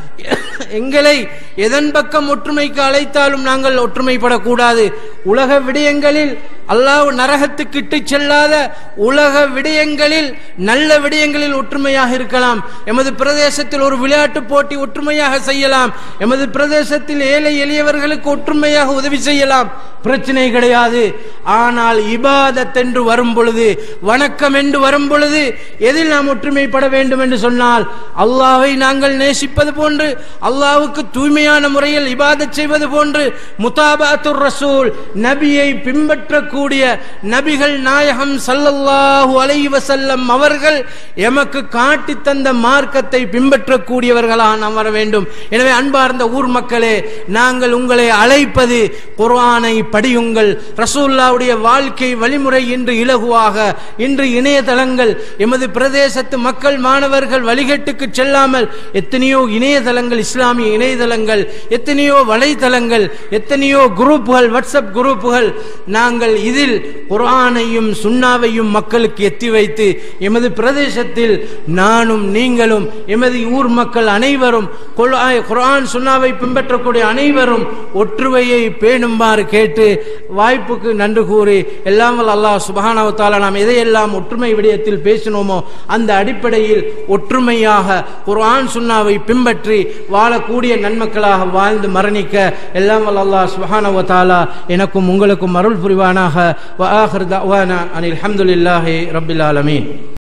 எங்களை எதன் பக்கம் ஒற்றுமைக்கு அழைத்தாலும் நாங்கள் ஒற்றுமைப்படக்கூடாது உலக விடயங்களில் அல்லாஹ் நரகத்துக்கு இட்டுச் செல்லாத உலக விடயங்களில் நல்ல விடயங்களில் ஒற்றுமையாக இருக்கலாம் எமது பிரதேசத்தில் ஒரு விளையாட்டு போட்டி ஒற்றுமையாக செய்யலாம் எமது பிரதேசத்தில் ஏழை எளியவர்களுக்கு ஒற்றுமையாக உதவி செய்யலாம் பிரச்சனை கிடையாது ஆனால் இபாதத் என்று வரும் பொழுது வணக்கம் என்று வரும் பொழுது எதில் நாம் ஒற்றுமைப்பட வேண்டும் என்று சொன்னால் அல்லாஹ்வை நாங்கள் நேசிப்பது போன்று அல்லாஹ்வுக்கு தூய்மையான முறையில் இபாதத் செய்வது போன்று முதாபாத்துர் ரசூல் நபியை பின்பற்றக்கூடிய சொல்லக்கூடிய நபிகள் நாயகம் ஸல்லல்லாஹு அலைஹி வஸல்லம் அவர்கள் எமக்கு காட்டி தந்த மார்க்கத்தை பின்பற்றக்கூடியவர்களாக நாம் வர வேண்டும் எனவே அன்பார்ந்த ஊர் மக்களே நாங்கள் உங்களை அழைப்பது குர்ஆனை படியுங்கள் ரசூல்லாவுடைய வாழ்க்கை வழிமுறை இன்று இலகுவாக இன்று இணையதளங்கள் எமது பிரதேசத்து மக்கள் மாணவர்கள் வழிகட்டுக்கு செல்லாமல் எத்தனையோ இணையதளங்கள் இஸ்லாமிய இணையதளங்கள் எத்தனையோ வலைதளங்கள் எத்தனையோ குரூப்புகள் வாட்ஸ்அப் குரூப்புகள் நாங்கள் இதில் குர்ஆனையும் சுன்னாவையும் மக்களுக்கு எத்தி வைத்து எமது பிரதேசத்தில் நானும் நீங்களும் எமது ஊர் மக்கள் அனைவரும் குர்ஆ- குர்ஆன் சுன்னாவை பின்பற்றக்கூடிய அனைவரும் ஒற்றுமையை பேணுமாறு கேட்டு வாய்ப்புக்கு நன்றி கூறி எல்லாம் வல்ல அல்லாஹ் சுபஹானஹு வ தஆலா நாம் எதையெல்லாம் ஒற்றுமை விடயத்தில் பேசினோமோ அந்த அடிப்படையில் ஒற்றுமையாக குர்ஆன் சுன்னாவை பின்பற்றி வாழக்கூடிய நன்மக்களாக வாழ்ந்து மரணிக்க எல்லாம் வல்ல அல்லாஹ் சுபஹானஹு வ தஆலா எனக்கும் உங்களுக்கும் அருள் புரிவானாக வ ஆஹிர் தஅவானா அனில் ஹம்துலில்லாஹி ரப்பில் ஆலமீன்